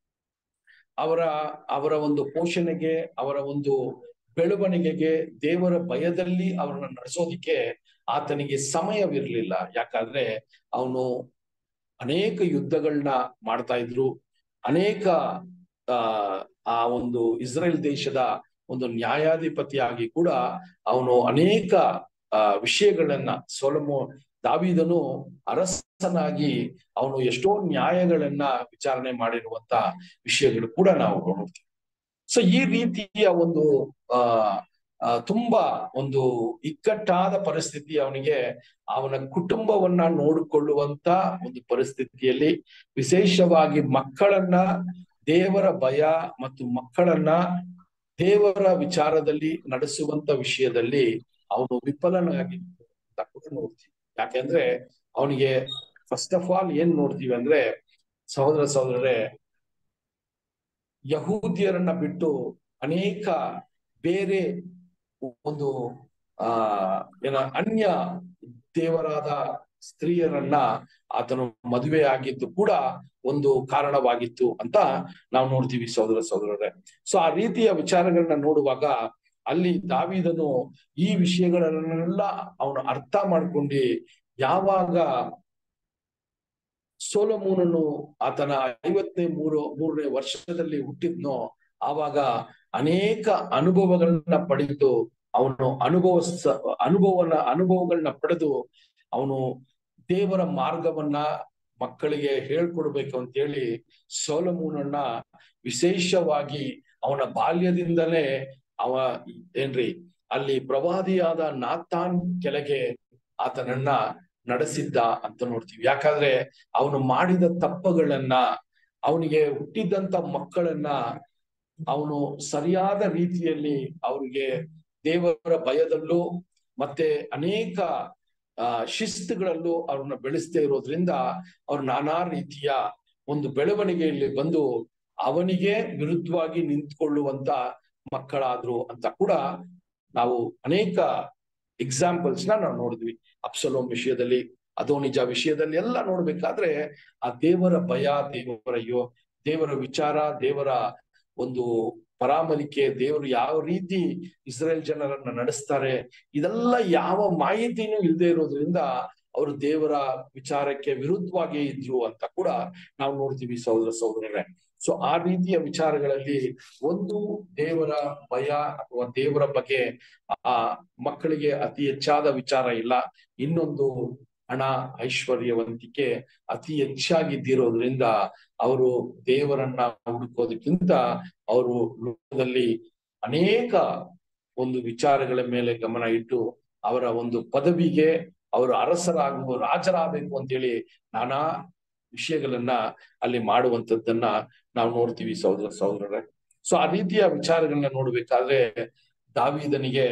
ಅವರ ಅವರ ಒಂದು ಪೋಷಣೆಗೆ ಅವರ ಒಂದು ಬೆಳವಣಿಗೆಗೆ ದೇವರ ಭಯದಲ್ಲಿ ಅವರನ್ನ ನಡೆಸೋದಿಕ್ಕೆ ಆತನಿಗೆ ಸಮಯವಿರ್ಲಿಲ್ಲ ಯಾಕಂದ್ರೆ ಅವನು ಅನೇಕ ಯುದ್ಧಗಳನ್ನ ಮಾಡ್ತಾ ಇದ್ರು ಅನೇಕ ಆ ಆ ಒಂದು ಇಸ್ರೇಲ್ ದೇಶದ ಒಂದು ನ್ಯಾಯಾಧಿಪತಿಯಾಗಿ ಕೂಡ ಅವನು ಅನೇಕ ಆ ವಿಷಯಗಳನ್ನ ಸೊಲಮೋ ದಾವಿದನು ಅರಸನಾಗಿ ಅವನು ಎಷ್ಟೋ ನ್ಯಾಯಗಳನ್ನ ವಿಚಾರಣೆ ಮಾಡಿರುವಂತ ವಿಷಯಗಳು ಕೂಡ ನಾವು ನೋಡ್ತೀವಿ ಸೊ ಈ ರೀತಿಯ ಒಂದು ಆ ತುಂಬಾ ಒಂದು ಇಕ್ಕಟ್ಟಾದ ಪರಿಸ್ಥಿತಿ ಅವನಿಗೆ ಅವನ ಕುಟುಂಬವನ್ನ ನೋಡಿಕೊಳ್ಳುವಂತ ಒಂದು ಪರಿಸ್ಥಿತಿಯಲ್ಲಿ ವಿಶೇಷವಾಗಿ ಮಕ್ಕಳನ್ನ ದೇವರ ಭಯ ಮತ್ತು ಮಕ್ಕಳನ್ನ ದೇವರ ವಿಚಾರದಲ್ಲಿ ನಡೆಸುವಂತ ವಿಷಯದಲ್ಲಿ ಅವನು ವಿಫಲನಾಗಿದ್ದು ಅಂತ ಕೂಡ ನೋಡ್ತೀವಿ ಯಾಕೆಂದ್ರೆ ಅವನಿಗೆ ಫಸ್ಟ್ ಆಫ್ ಆಲ್ ಏನ್ ನೋಡ್ತೀವಿ ಅಂದ್ರೆ ಸಹೋದರ ಸಹೋದರರೇ ಯಹೂದಿಯರನ್ನ ಬಿಟ್ಟು ಅನೇಕ ಬೇರೆ ಒಂದು ಆ ಏನ ಅನ್ಯ ದೇವರಾದ ಸ್ತ್ರೀಯರನ್ನ ಆತನು ಮದುವೆ ಆಗಿದ್ದು ಕೂಡ ಒಂದು ಕಾರಣವಾಗಿತ್ತು ಅಂತ ನಾವು ನೋಡ್ತೀವಿ ಸಹೋದರ ಸಹೋದರರೇ ಸೊ ಆ ರೀತಿಯ ವಿಚಾರಗಳನ್ನ ನೋಡುವಾಗ ಅಲ್ಲಿ ದಾವಿದನು ಈ ವಿಷಯಗಳನ್ನೆಲ್ಲ ಅವನು ಅರ್ಥ ಮಾಡ್ಕೊಂಡು ಯಾವಾಗ ಸೋಲಮೂನನು ಆತನ ಐವತ್ತನೇ ಮೂರು ಮೂರನೇ ವರ್ಷದಲ್ಲಿ ಹುಟ್ಟಿದ್ನೋ ಆವಾಗ ಅನೇಕ ಅನುಭವಗಳನ್ನ ಪಡೆದು ಅವನು ಅನುಭವ ಅನುಭವನ ಅನುಭವಗಳನ್ನ ಪಡೆದು ಅವನು ದೇವರ ಮಾರ್ಗವನ್ನ ಮಕ್ಕಳಿಗೆ ಹೇಳ್ಕೊಡ್ಬೇಕು ಅಂತೇಳಿ ಸೋಲಮೂನನ್ನ ವಿಶೇಷವಾಗಿ ಅವನ ಬಾಲ್ಯದಿಂದಲೇ ಅವ ಏನ್ರಿ ಅಲ್ಲಿ ಪ್ರವಾದಿಯಾದ ನಾತಾನ್ ಕೆಳಗೆ ಆತನನ್ನ ನಡೆಸಿದ್ದ ಅಂತ ನೋಡ್ತೀವಿ ಯಾಕಂದ್ರೆ ಅವನು ಮಾಡಿದ ತಪ್ಪುಗಳನ್ನ ಅವನಿಗೆ ಹುಟ್ಟಿದಂತ ಮಕ್ಕಳನ್ನ ಅವನು ಸರಿಯಾದ ರೀತಿಯಲ್ಲಿ ಅವರಿಗೆ ದೇವರ ಭಯದಲ್ಲೂ ಮತ್ತೆ ಅನೇಕ ಆ ಶಿಸ್ತುಗಳಲ್ಲೂ ಅವ್ರನ್ನ ಬೆಳೆಸದೇ ಇರೋದ್ರಿಂದ ಅವ್ರು ನಾನಾ ರೀತಿಯ ಒಂದು ಬೆಳವಣಿಗೆಯಲ್ಲಿ ಬಂದು ಅವನಿಗೆ ವಿರುದ್ಧವಾಗಿ ನಿಂತ್ಕೊಳ್ಳುವಂತ ಮಕ್ಕಳಾದ್ರು ಅಂತ ಕೂಡ ನಾವು ಅನೇಕ ಎಕ್ಸಾಂಪಲ್ಸ್ ನ ನಾವು ನೋಡಿದ್ವಿ ಅಪ್ಸಲೋಮ್ ವಿಷಯದಲ್ಲಿ ಅದೋನಿಜ ವಿಷಯದಲ್ಲಿ ಎಲ್ಲ ನೋಡ್ಬೇಕಾದ್ರೆ ಆ ದೇವರ ಭಯ ದೇವರ ಯೋ ದೇವರ ವಿಚಾರ ದೇವರ ಒಂದು ಪರಾಮರಿಕೆ ದೇವರು ಯಾವ ರೀತಿ ಇಸ್ರೇಲ್ ಜನರನ್ನ ನಡೆಸ್ತಾರೆ ಇದೆಲ್ಲ ಯಾವ ಮಾಹಿತಿನೂ ಇಲ್ಲದೆ ಇರೋದ್ರಿಂದ ಅವರು ದೇವರ ವಿಚಾರಕ್ಕೆ ವಿರುದ್ಧವಾಗಿ ಇದ್ರು ಅಂತ ಕೂಡ ನಾವು ನೋಡ್ತೀವಿ ಸಹೋದರ ಸಹೋದರರೇ ಸೊ ಆ ರೀತಿಯ ವಿಚಾರಗಳಲ್ಲಿ ಒಂದು ದೇವರ ಭಯ ಅಥವಾ ದೇವರ ಬಗ್ಗೆ ಆ ಮಕ್ಕಳಿಗೆ ಅತಿ ಹೆಚ್ಚಾದ ವಿಚಾರ ಇಲ್ಲ ಇನ್ನೊಂದು ಹಣ ಐಶ್ವರ್ಯವಂತಿಕೆ ಅತಿ ಹೆಚ್ಚಾಗಿದ್ದಿರೋದ್ರಿಂದ ಅವರು ದೇವರನ್ನ ಹುಡುಕೋದಕ್ಕಿಂತ ಅವರು ಲೋಕದಲ್ಲಿ ಅನೇಕ ಒಂದು ವಿಚಾರಗಳ ಮೇಲೆ ಗಮನ ಇಟ್ಟು ಅವರ ಒಂದು ಪದವಿಗೆ ಅವರು ಅರಸರಾಗುವ ರಾಜರಾಗಬೇಕು ಅಂತೇಳಿ ನಾನಾ ವಿಷಯಗಳನ್ನ ಅಲ್ಲಿ ಮಾಡುವಂತದ್ದನ್ನ ನಾವು ನೋಡ್ತೀವಿ ಸಹೋದರ ಸಹೋದರರೇ ಸೊ ಆ ರೀತಿಯ ವಿಚಾರಗಳನ್ನ ನೋಡ್ಬೇಕಾದ್ರೆ ದಾವಿದನಿಗೆ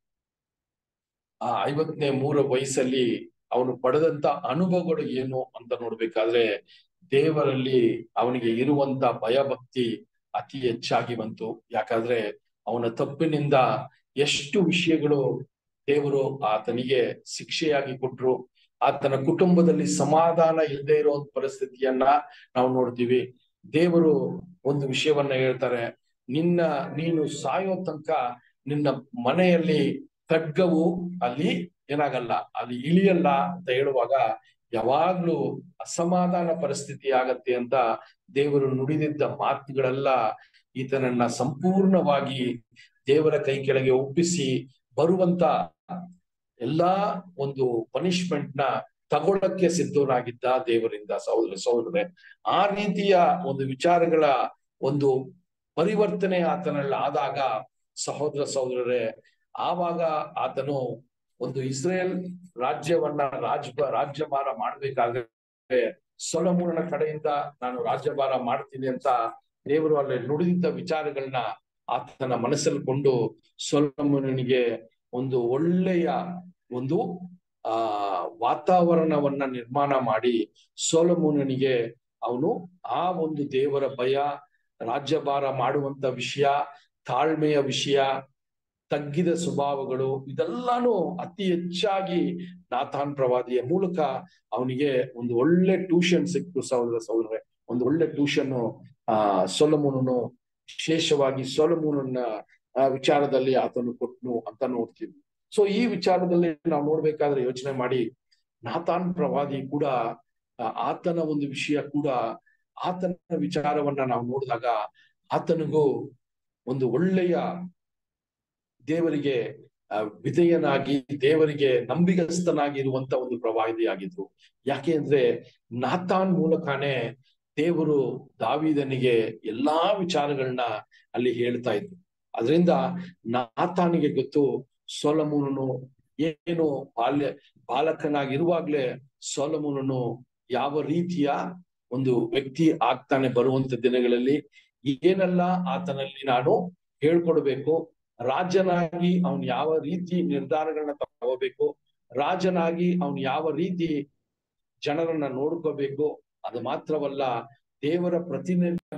ಆ ಐವತ್ತನೇ ಮೂರ ವಯಸ್ಸಲ್ಲಿ ಅವನು ಪಡೆದಂತ ಅನುಭವಗಳು ಏನು ಅಂತ ನೋಡ್ಬೇಕಾದ್ರೆ ದೇವರಲ್ಲಿ ಅವನಿಗೆ ಇರುವಂತ ಭಯಭಕ್ತಿ ಅತಿ ಹೆಚ್ಚಾಗಿ ಬಂತು ಯಾಕಂದ್ರೆ ಅವನ ತಪ್ಪಿನಿಂದ ಎಷ್ಟು ವಿಷಯಗಳು ದೇವರು ಆತನಿಗೆ ಶಿಕ್ಷೆಯಾಗಿ ಕೊಟ್ರು ಆತನ ಕುಟುಂಬದಲ್ಲಿ ಸಮಾಧಾನ ಇಲ್ಲದೆ ಇರೋ ಒಂದು ಪರಿಸ್ಥಿತಿಯನ್ನ ನಾವು ನೋಡ್ತೀವಿ ದೇವರು ಒಂದು ವಿಷಯವನ್ನ ಹೇಳ್ತಾರೆ ನಿನ್ನ ನೀನು ಸಾಯೋ ತನಕ ನಿನ್ನ ಮನೆಯಲ್ಲಿ ಖಡ್ಗವು ಅಲ್ಲಿ ಏನಾಗಲ್ಲ ಅಲ್ಲಿ ಇಳಿಯಲ್ಲ ಅಂತ ಹೇಳುವಾಗ ಯಾವಾಗ್ಲೂ ಅಸಮಾಧಾನ ಪರಿಸ್ಥಿತಿ ಆಗತ್ತೆ ಅಂತ ದೇವರು ನುಡಿದಿದ್ದ ಮಾತುಗಳೆಲ್ಲ ಈತನನ್ನ ಸಂಪೂರ್ಣವಾಗಿ ದೇವರ ಕೈ ಕೆಳಗೆ ಒಪ್ಪಿಸಿ ಬರುವಂತ ಎಲ್ಲಾ ಒಂದು ಪನಿಷ್ಮೆಂಟ್ ನ ತಗೊಳಕ್ಕೆ ಸಿದ್ಧರಾಗಿದ್ದ ದೇವರಿಂದ ಸಹೋದರ ಸಹೋದರರೇ ಆ ರೀತಿಯ ಒಂದು ವಿಚಾರಗಳ ಒಂದು ಪರಿವರ್ತನೆ ಆತನಲ್ಲಿ ಆದಾಗ ಸಹೋದರ ಸಹೋದರರೇ ಆವಾಗ ಆತನು ಒಂದು ಇಸ್ರೇಲ್ ರಾಜ್ಯವನ್ನ ರಾಜ ರಾಜ್ಯಭಾರ ಮಾಡ್ಬೇಕಾದ್ರೆ ಸೊಲಮೂಲನ ಕಡೆಯಿಂದ ನಾನು ರಾಜ್ಯಭಾರ ಮಾಡ್ತೀನಿ ಅಂತ ದೇವರು ಅಲ್ಲಿ ನುಡಿದಿದ್ದ ವಿಚಾರಗಳನ್ನ ಆತನ ಮನಸ್ಸಲ್ಲಿ ಕೊಂಡು ಸೊಲಮೂಲನಿಗೆ ಒಂದು ಒಳ್ಳೆಯ ಒಂದು ಆ ವಾತಾವರಣವನ್ನ ನಿರ್ಮಾಣ ಮಾಡಿ ಸೋಲಮೂನನಿಗೆ ಅವನು ಆ ಒಂದು ದೇವರ ಭಯ ರಾಜ್ಯಭಾರ ಮಾಡುವಂತ ವಿಷಯ ತಾಳ್ಮೆಯ ವಿಷಯ ತಗ್ಗಿದ ಸ್ವಭಾವಗಳು ಇದೆಲ್ಲಾನು ಅತಿ ಹೆಚ್ಚಾಗಿ ನಾಥಾನ್ ಪ್ರವಾದಿಯ ಮೂಲಕ ಅವನಿಗೆ ಒಂದು ಒಳ್ಳೆ ಟ್ಯೂಷನ್ ಸಿಕ್ತು ಸಹೋದರ ಸಹೋದರ ಒಂದು ಒಳ್ಳೆ ಟ್ಯೂಷನ್ ಆ ಸೊಲಮೂನನು ವಿಶೇಷವಾಗಿ ಸೊಲಮೂನನ್ನ ವಿಚಾರದಲ್ಲಿ ಆತನು ಕೊಟ್ನು ಅಂತ ನೋಡ್ತೀವಿ ಸೊ ಈ ವಿಚಾರದಲ್ಲಿ ನಾವು ನೋಡ್ಬೇಕಾದ್ರೆ ಯೋಚನೆ ಮಾಡಿ ನಾಥಾನ್ ಪ್ರವಾದಿ ಕೂಡ ಆತನ ಒಂದು ವಿಷಯ ಕೂಡ ಆತನ ವಿಚಾರವನ್ನ ನಾವು ನೋಡಿದಾಗ ಆತನಿಗೂ ಒಂದು ಒಳ್ಳೆಯ ದೇವರಿಗೆ ವಿಧೇಯನಾಗಿ ದೇವರಿಗೆ ನಂಬಿಗಸ್ತನಾಗಿ ಇರುವಂತ ಒಂದು ಪ್ರವಾದಿ ಆಗಿದ್ರು ಯಾಕೆ ಅಂದ್ರೆ ನಾಥಾನ್ ಮೂಲಕನೇ ದೇವರು ದಾವಿದನಿಗೆ ಎಲ್ಲಾ ವಿಚಾರಗಳನ್ನ ಅಲ್ಲಿ ಹೇಳ್ತಾ ಇದ್ರು ಅದರಿಂದ ನಾಥಾನಿಗೆ ಗೊತ್ತು ಸೋಲಮೂನನು ಏನು ಬಾಲ್ಯ ಬಾಲಕನಾಗಿರುವಾಗ್ಲೇ ಸೋಲಮೂನನು ಯಾವ ರೀತಿಯ ಒಂದು ವ್ಯಕ್ತಿ ಆಗ್ತಾನೆ ಬರುವಂತ ದಿನಗಳಲ್ಲಿ ಏನೆಲ್ಲ ಆತನಲ್ಲಿ ನಾನು ಹೇಳ್ಕೊಡ್ಬೇಕು ರಾಜನಾಗಿ ಅವನ್ ಯಾವ ರೀತಿ ನಿರ್ಧಾರಗಳನ್ನ ತಗೋಬೇಕು ರಾಜನಾಗಿ ಅವನ್ ಯಾವ ರೀತಿ ಜನರನ್ನ ನೋಡ್ಕೋಬೇಕು ಅದು ಮಾತ್ರವಲ್ಲ ದೇವರ ಪ್ರತಿನಿಧಿ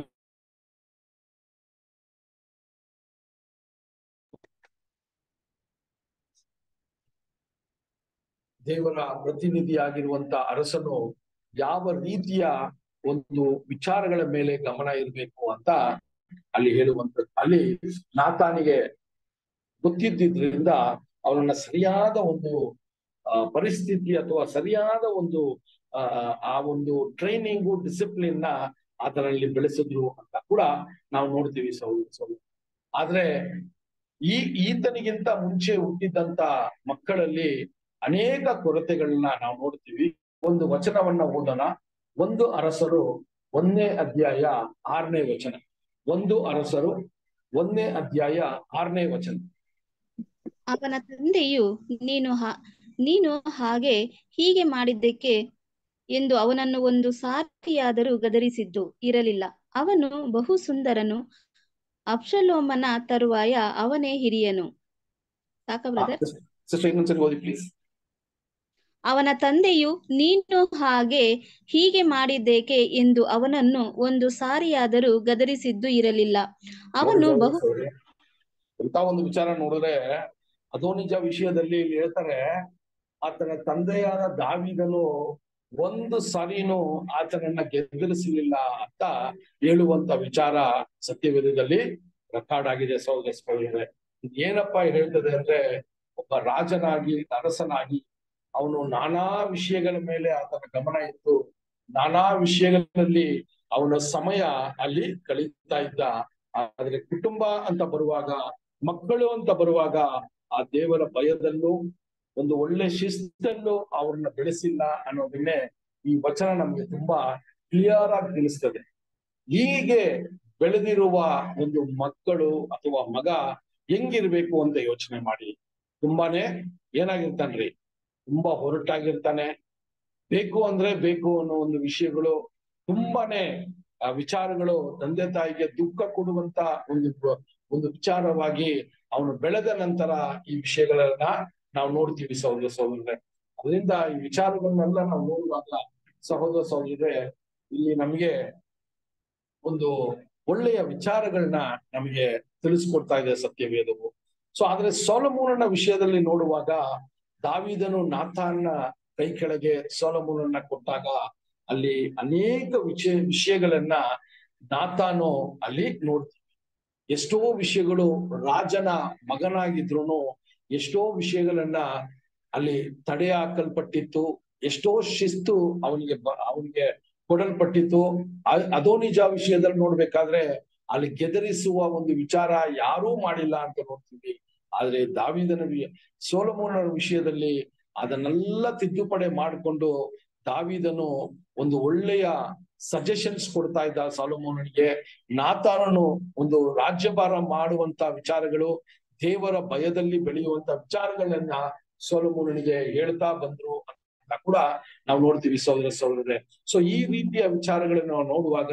ದೇವರ ಪ್ರತಿನಿಧಿಯಾಗಿರುವಂತ ಅರಸನು ಯಾವ ರೀತಿಯ ಒಂದು ವಿಚಾರಗಳ ಮೇಲೆ ಗಮನ ಇರಬೇಕು ಅಂತ ಅಲ್ಲಿ ಹೇಳುವಂತ ಅಲ್ಲಿ ನಾತಾನಿಗೆ ಗೊತ್ತಿದ್ದಿದ್ರಿಂದ ಅವನನ್ನ ಸರಿಯಾದ ಒಂದು ಪರಿಸ್ಥಿತಿ ಅಥವಾ ಸರಿಯಾದ ಒಂದು ಆ ಒಂದು ಟ್ರೈನಿಂಗು ಡಿಸಿಪ್ಲಿನ್ ನ ಅದರಲ್ಲಿ ಬೆಳೆಸಿದ್ರು ಅಂತ ಕೂಡ ನಾವು ನೋಡ್ತೀವಿ ಸಹೋದರ ಸಹೋದರ ಆದ್ರೆ ಈ ಈತನಿಗಿಂತ ಮುಂಚೆ ಹುಟ್ಟಿದಂತ ಮಕ್ಕಳಲ್ಲಿ ಅನೇಕ ಕೊರತೆಗಳನ್ನ ನಾವು ನೋಡ್ತೀವಿ ಒಂದು ವಚನವನ್ನ ಓದೋಣ ಒಂದು ಅರಸರು ಒಂದನೇ ಅಧ್ಯಾಯ ಆರನೇ ವಚನ ಒಂದು ಅರಸರು ಒಂದನೇ ಅಧ್ಯಾಯ ಆರನೇ ವಚನ ಅವನ ತಂದೆಯು ನೀನು ಹಾ- ನೀನು ಹಾಗೆ ಹೀಗೆ ಮಾಡಿದ್ದಕ್ಕೆ ಎಂದು ಅವನನ್ನು ಒಂದು ಸಾರಿಯಾದರೂ ಗದರಿಸಿದ್ದು ಇರಲಿಲ್ಲ ಅವನು ಬಹು ಸುಂದರನು ಅಬ್ಷಲೋಮನ ತರುವಾಯ ಅವನೇ ಹಿರಿಯನು ಸಾಕ ಬ್ರದರ್ ಸಿಸ್ಟರ್ ಇನ್ನೊಂದ್ಸರಿ ಓದಿ ಪ್ಲೀಸ್ ಅವನ ತಂದೆಯು ನೀನು ಹಾಗೆ ಹೀಗೆ ಮಾಡಿದ್ದೇಕೆ ಎಂದು ಅವನನ್ನು ಒಂದು ಸಾರಿಯಾದರೂ ಗದರಿಸಿದ್ದು ಇರಲಿಲ್ಲ ಅವನು ಬಹು ಇಂತ ಒಂದು ವಿಚಾರ ನೋಡಿದ್ರೆ ಅದೋ ನಿಜ ವಿಷಯದಲ್ಲಿ ಇಲ್ಲಿ ಹೇಳ್ತಾರೆ ಆತನ ತಂದೆಯಾದ ದಾವಿದನು ಒಂದು ಸರಿನೂ ಆತನನ್ನ ಗೆದ್ದರಿಸಲಿಲ್ಲ ಅಂತ ಹೇಳುವಂತ ವಿಚಾರ ಸತ್ಯವೇದದಲ್ಲಿ ರೆಕಾರ್ಡ್ ಆಗಿದೆ ಸಹೋದರ ಸಹೋದರರೇ. ಇದ್ ಏನಪ್ಪಾ ಹೇಳ್ತದೆ ಅಂದ್ರೆ ಒಬ್ಬ ರಾಜನಾಗಿ ಅರಸನಾಗಿ ಅವನು ನಾನಾ ವಿಷಯಗಳ ಮೇಲೆ ಆತನ ಗಮನ ಇತ್ತು ನಾನಾ ವಿಷಯಗಳಲ್ಲಿ ಅವನ ಸಮಯ ಅಲ್ಲಿ ಕಳೀತಾ ಇದ್ದ ಆದ್ರೆ ಕುಟುಂಬ ಅಂತ ಬರುವಾಗ ಮಕ್ಕಳು ಅಂತ ಬರುವಾಗ ಆ ದೇವರ ಭಯದಲ್ಲೂ ಒಂದು ಒಳ್ಳೆ ಶಿಸ್ತನ್ನು ಅವ್ರನ್ನ ಬೆಳೆಸಿಲ್ಲ ಅನ್ನೋದನ್ನೇ ಈ ವಚನ ನಮ್ಗೆ ತುಂಬಾ ಕ್ಲಿಯರ್ ಆಗಿ ತಿಳಿಸ್ತದೆ ಹೀಗೆ ಬೆಳೆದಿರುವ ಒಂದು ಮಕ್ಕಳು ಅಥವಾ ಮಗ ಹೆಂಗಿರ್ಬೇಕು ಅಂತ ಯೋಚನೆ ಮಾಡಿ ತುಂಬಾನೇ ಏನಾಗಿರ್ತಾನ್ರಿ ತುಂಬಾ ಹೊರಟಾಗಿರ್ತಾನೆ ಬೇಕು ಅಂದ್ರೆ ಬೇಕು ಅನ್ನೋ ಒಂದು ವಿಷಯಗಳು ತುಂಬಾನೇ ಆ ವಿಚಾರಗಳು ತಂದೆ ತಾಯಿಗೆ ದುಃಖ ಕೊಡುವಂತ ಒಂದು ಒಂದು ವಿಚಾರವಾಗಿ ಅವನು ಬೆಳೆದ ನಂತರ ಈ ವಿಷಯಗಳನ್ನ ನಾವು ನೋಡ್ತೀವಿ ಸಹೋದರ ಸಹೋದರರೇ ಅದರಿಂದ ಈ ವಿಚಾರಗಳನ್ನೆಲ್ಲ ನಾವು ನೋಡುವಾಗ ಸಹೋದರ ಸಹೋದರರೇ ಇಲ್ಲಿ ನಮಗೆ ಒಂದು ಒಳ್ಳೆಯ ವಿಚಾರಗಳನ್ನ ನಮಗೆ ತಿಳಿಸ್ಕೊಡ್ತಾ ಇದೆ ಸತ್ಯವೇದವು ಸೊ ಆದ್ರೆ ಸೋಲಮೂಲನ ವಿಷಯದಲ್ಲಿ ನೋಡುವಾಗ ದಾವಿದನು ನಾಥಾನ್ನ ಕೈ ಕೆಳಗೆ ಸೋಲಮೂಲನ್ನ ಕೊಟ್ಟಾಗ ಅಲ್ಲಿ ಅನೇಕ ವಿಷಯ ವಿಷಯಗಳನ್ನ ನಾತಾನು ಅಲ್ಲಿ ನೋಡ್ತೀವಿ ಎಷ್ಟೋ ವಿಷಯಗಳು ರಾಜನ ಮಗನಾಗಿದ್ರು ಎಷ್ಟೋ ವಿಷಯಗಳನ್ನ ಅಲ್ಲಿ ತಡೆ ಹಾಕಲ್ಪಟ್ಟಿತ್ತು ಎಷ್ಟೋ ಶಿಸ್ತು ಅವನಿಗೆ ಅವನಿಗೆ ಕೊಡಲ್ಪಟ್ಟಿತ್ತು ಅ- ಅದೋ ನಿಜ ವಿಷಯದಲ್ಲಿ ನೋಡ್ಬೇಕಾದ್ರೆ ಅಲ್ಲಿ ಗೆದರಿಸುವ ಒಂದು ವಿಚಾರ ಯಾರೂ ಮಾಡಿಲ್ಲ ಅಂತ ನೋಡ್ತೀವಿ ಆದ್ರೆ ದಾವಿದನ ವಿ- ಸೋಲಮೋನನ ವಿಷಯದಲ್ಲಿ ಅದನ್ನೆಲ್ಲ ತಿದ್ದುಪಡಿ ಮಾಡಿಕೊಂಡು ದಾವಿದನು ಒಂದು ಒಳ್ಳೆಯ ಸಜೆಷನ್ಸ್ ಕೊಡ್ತಾ ಇದ್ದ ಸಾಲಮೋನನಿಗೆ ನಾತಾನನು ಒಂದು ರಾಜ್ಯಭಾರ ಮಾಡುವಂತ ವಿಚಾರಗಳು ದೇವರ ಭಯದಲ್ಲಿ ಬೆಳೆಯುವಂತ ವಿಚಾರಗಳನ್ನ ಸೋಲಮೋನನಿಗೆ ಹೇಳ್ತಾ ಬಂದ್ರು ಅಂತ ಕೂಡ ನಾವು ನೋಡ್ತೀವಿ ಸಹೋದರ ಸಹೋದರರೇ ಸೊ ಈ ರೀತಿಯ ವಿಚಾರಗಳನ್ನ ನಾವು ನೋಡುವಾಗ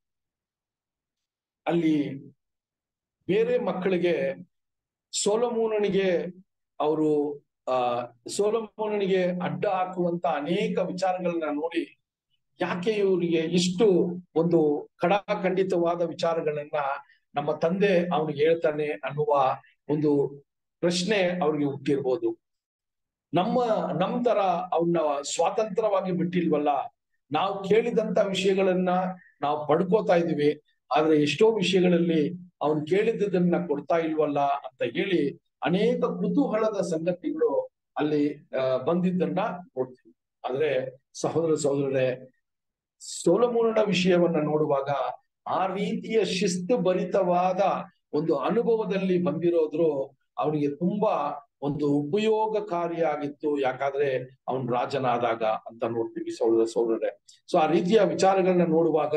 ಅಲ್ಲಿ ಬೇರೆ ಮಕ್ಕಳಿಗೆ ಸೋಲಮೂನನಿಗೆ ಅವರು ಆ ಸೋಲಮೋನನಿಗೆ ಅಡ್ಡ ಹಾಕುವಂತ ಅನೇಕ ವಿಚಾರಗಳನ್ನ ನೋಡಿ ಯಾಕೆ ಇವರಿಗೆ ಇಷ್ಟು ಒಂದು ಖಡಾಖಂಡಿತವಾದ ವಿಚಾರಗಳನ್ನ ನಮ್ಮ ತಂದೆ ಅವನಿಗೆ ಹೇಳ್ತಾನೆ ಅನ್ನುವ ಒಂದು ಪ್ರಶ್ನೆ ಅವ್ರಿಗೆ ಹುಟ್ಟಿರ್ಬೋದು ನಮ್ಮ ನಮ್ ತರ ಅವನ್ನ ಸ್ವಾತಂತ್ರ್ಯವಾಗಿ ಬಿಟ್ಟಿಲ್ವಲ್ಲ ನಾವು ಕೇಳಿದಂತ ವಿಷಯಗಳನ್ನ ನಾವು ಪಡ್ಕೋತಾ ಇದೀವಿ ಆದ್ರೆ ಎಷ್ಟೋ ವಿಷಯಗಳಲ್ಲಿ ಅವನ್ ಕೇಳಿದ್ದನ್ನ ಕೊಡ್ತಾ ಇಲ್ವಲ್ಲ ಅಂತ ಹೇಳಿ ಅನೇಕ ಕುತೂಹಲದ ಸಂಗತಿಗಳು ಅಲ್ಲಿ ಆ, ಬಂದಿದ್ದನ್ನ ನೋಡ್ತೀವಿ ಆದ್ರೆ ಸಹೋದರ ಸಹೋದರರೇ ಸೋಲಮೂಲನ ವಿಷಯವನ್ನ ನೋಡುವಾಗ ಆ ರೀತಿಯ ಶಿಸ್ತು ಭರಿತವಾದ ಒಂದು ಅನುಭವದಲ್ಲಿ ಬಂದಿರೋದ್ರು ಅವನಿಗೆ ತುಂಬಾ ಒಂದು ಉಪಯೋಗಕಾರಿಯಾಗಿತ್ತು ಯಾಕಾದ್ರೆ ಅವನ್ ರಾಜನಾದಾಗ ಅಂತ ನೋಡ್ತೀವಿ ಸಹೋದರ ಸಹೋದರರೇ ಸೊ ಆ ರೀತಿಯ ವಿಚಾರಗಳನ್ನ ನೋಡುವಾಗ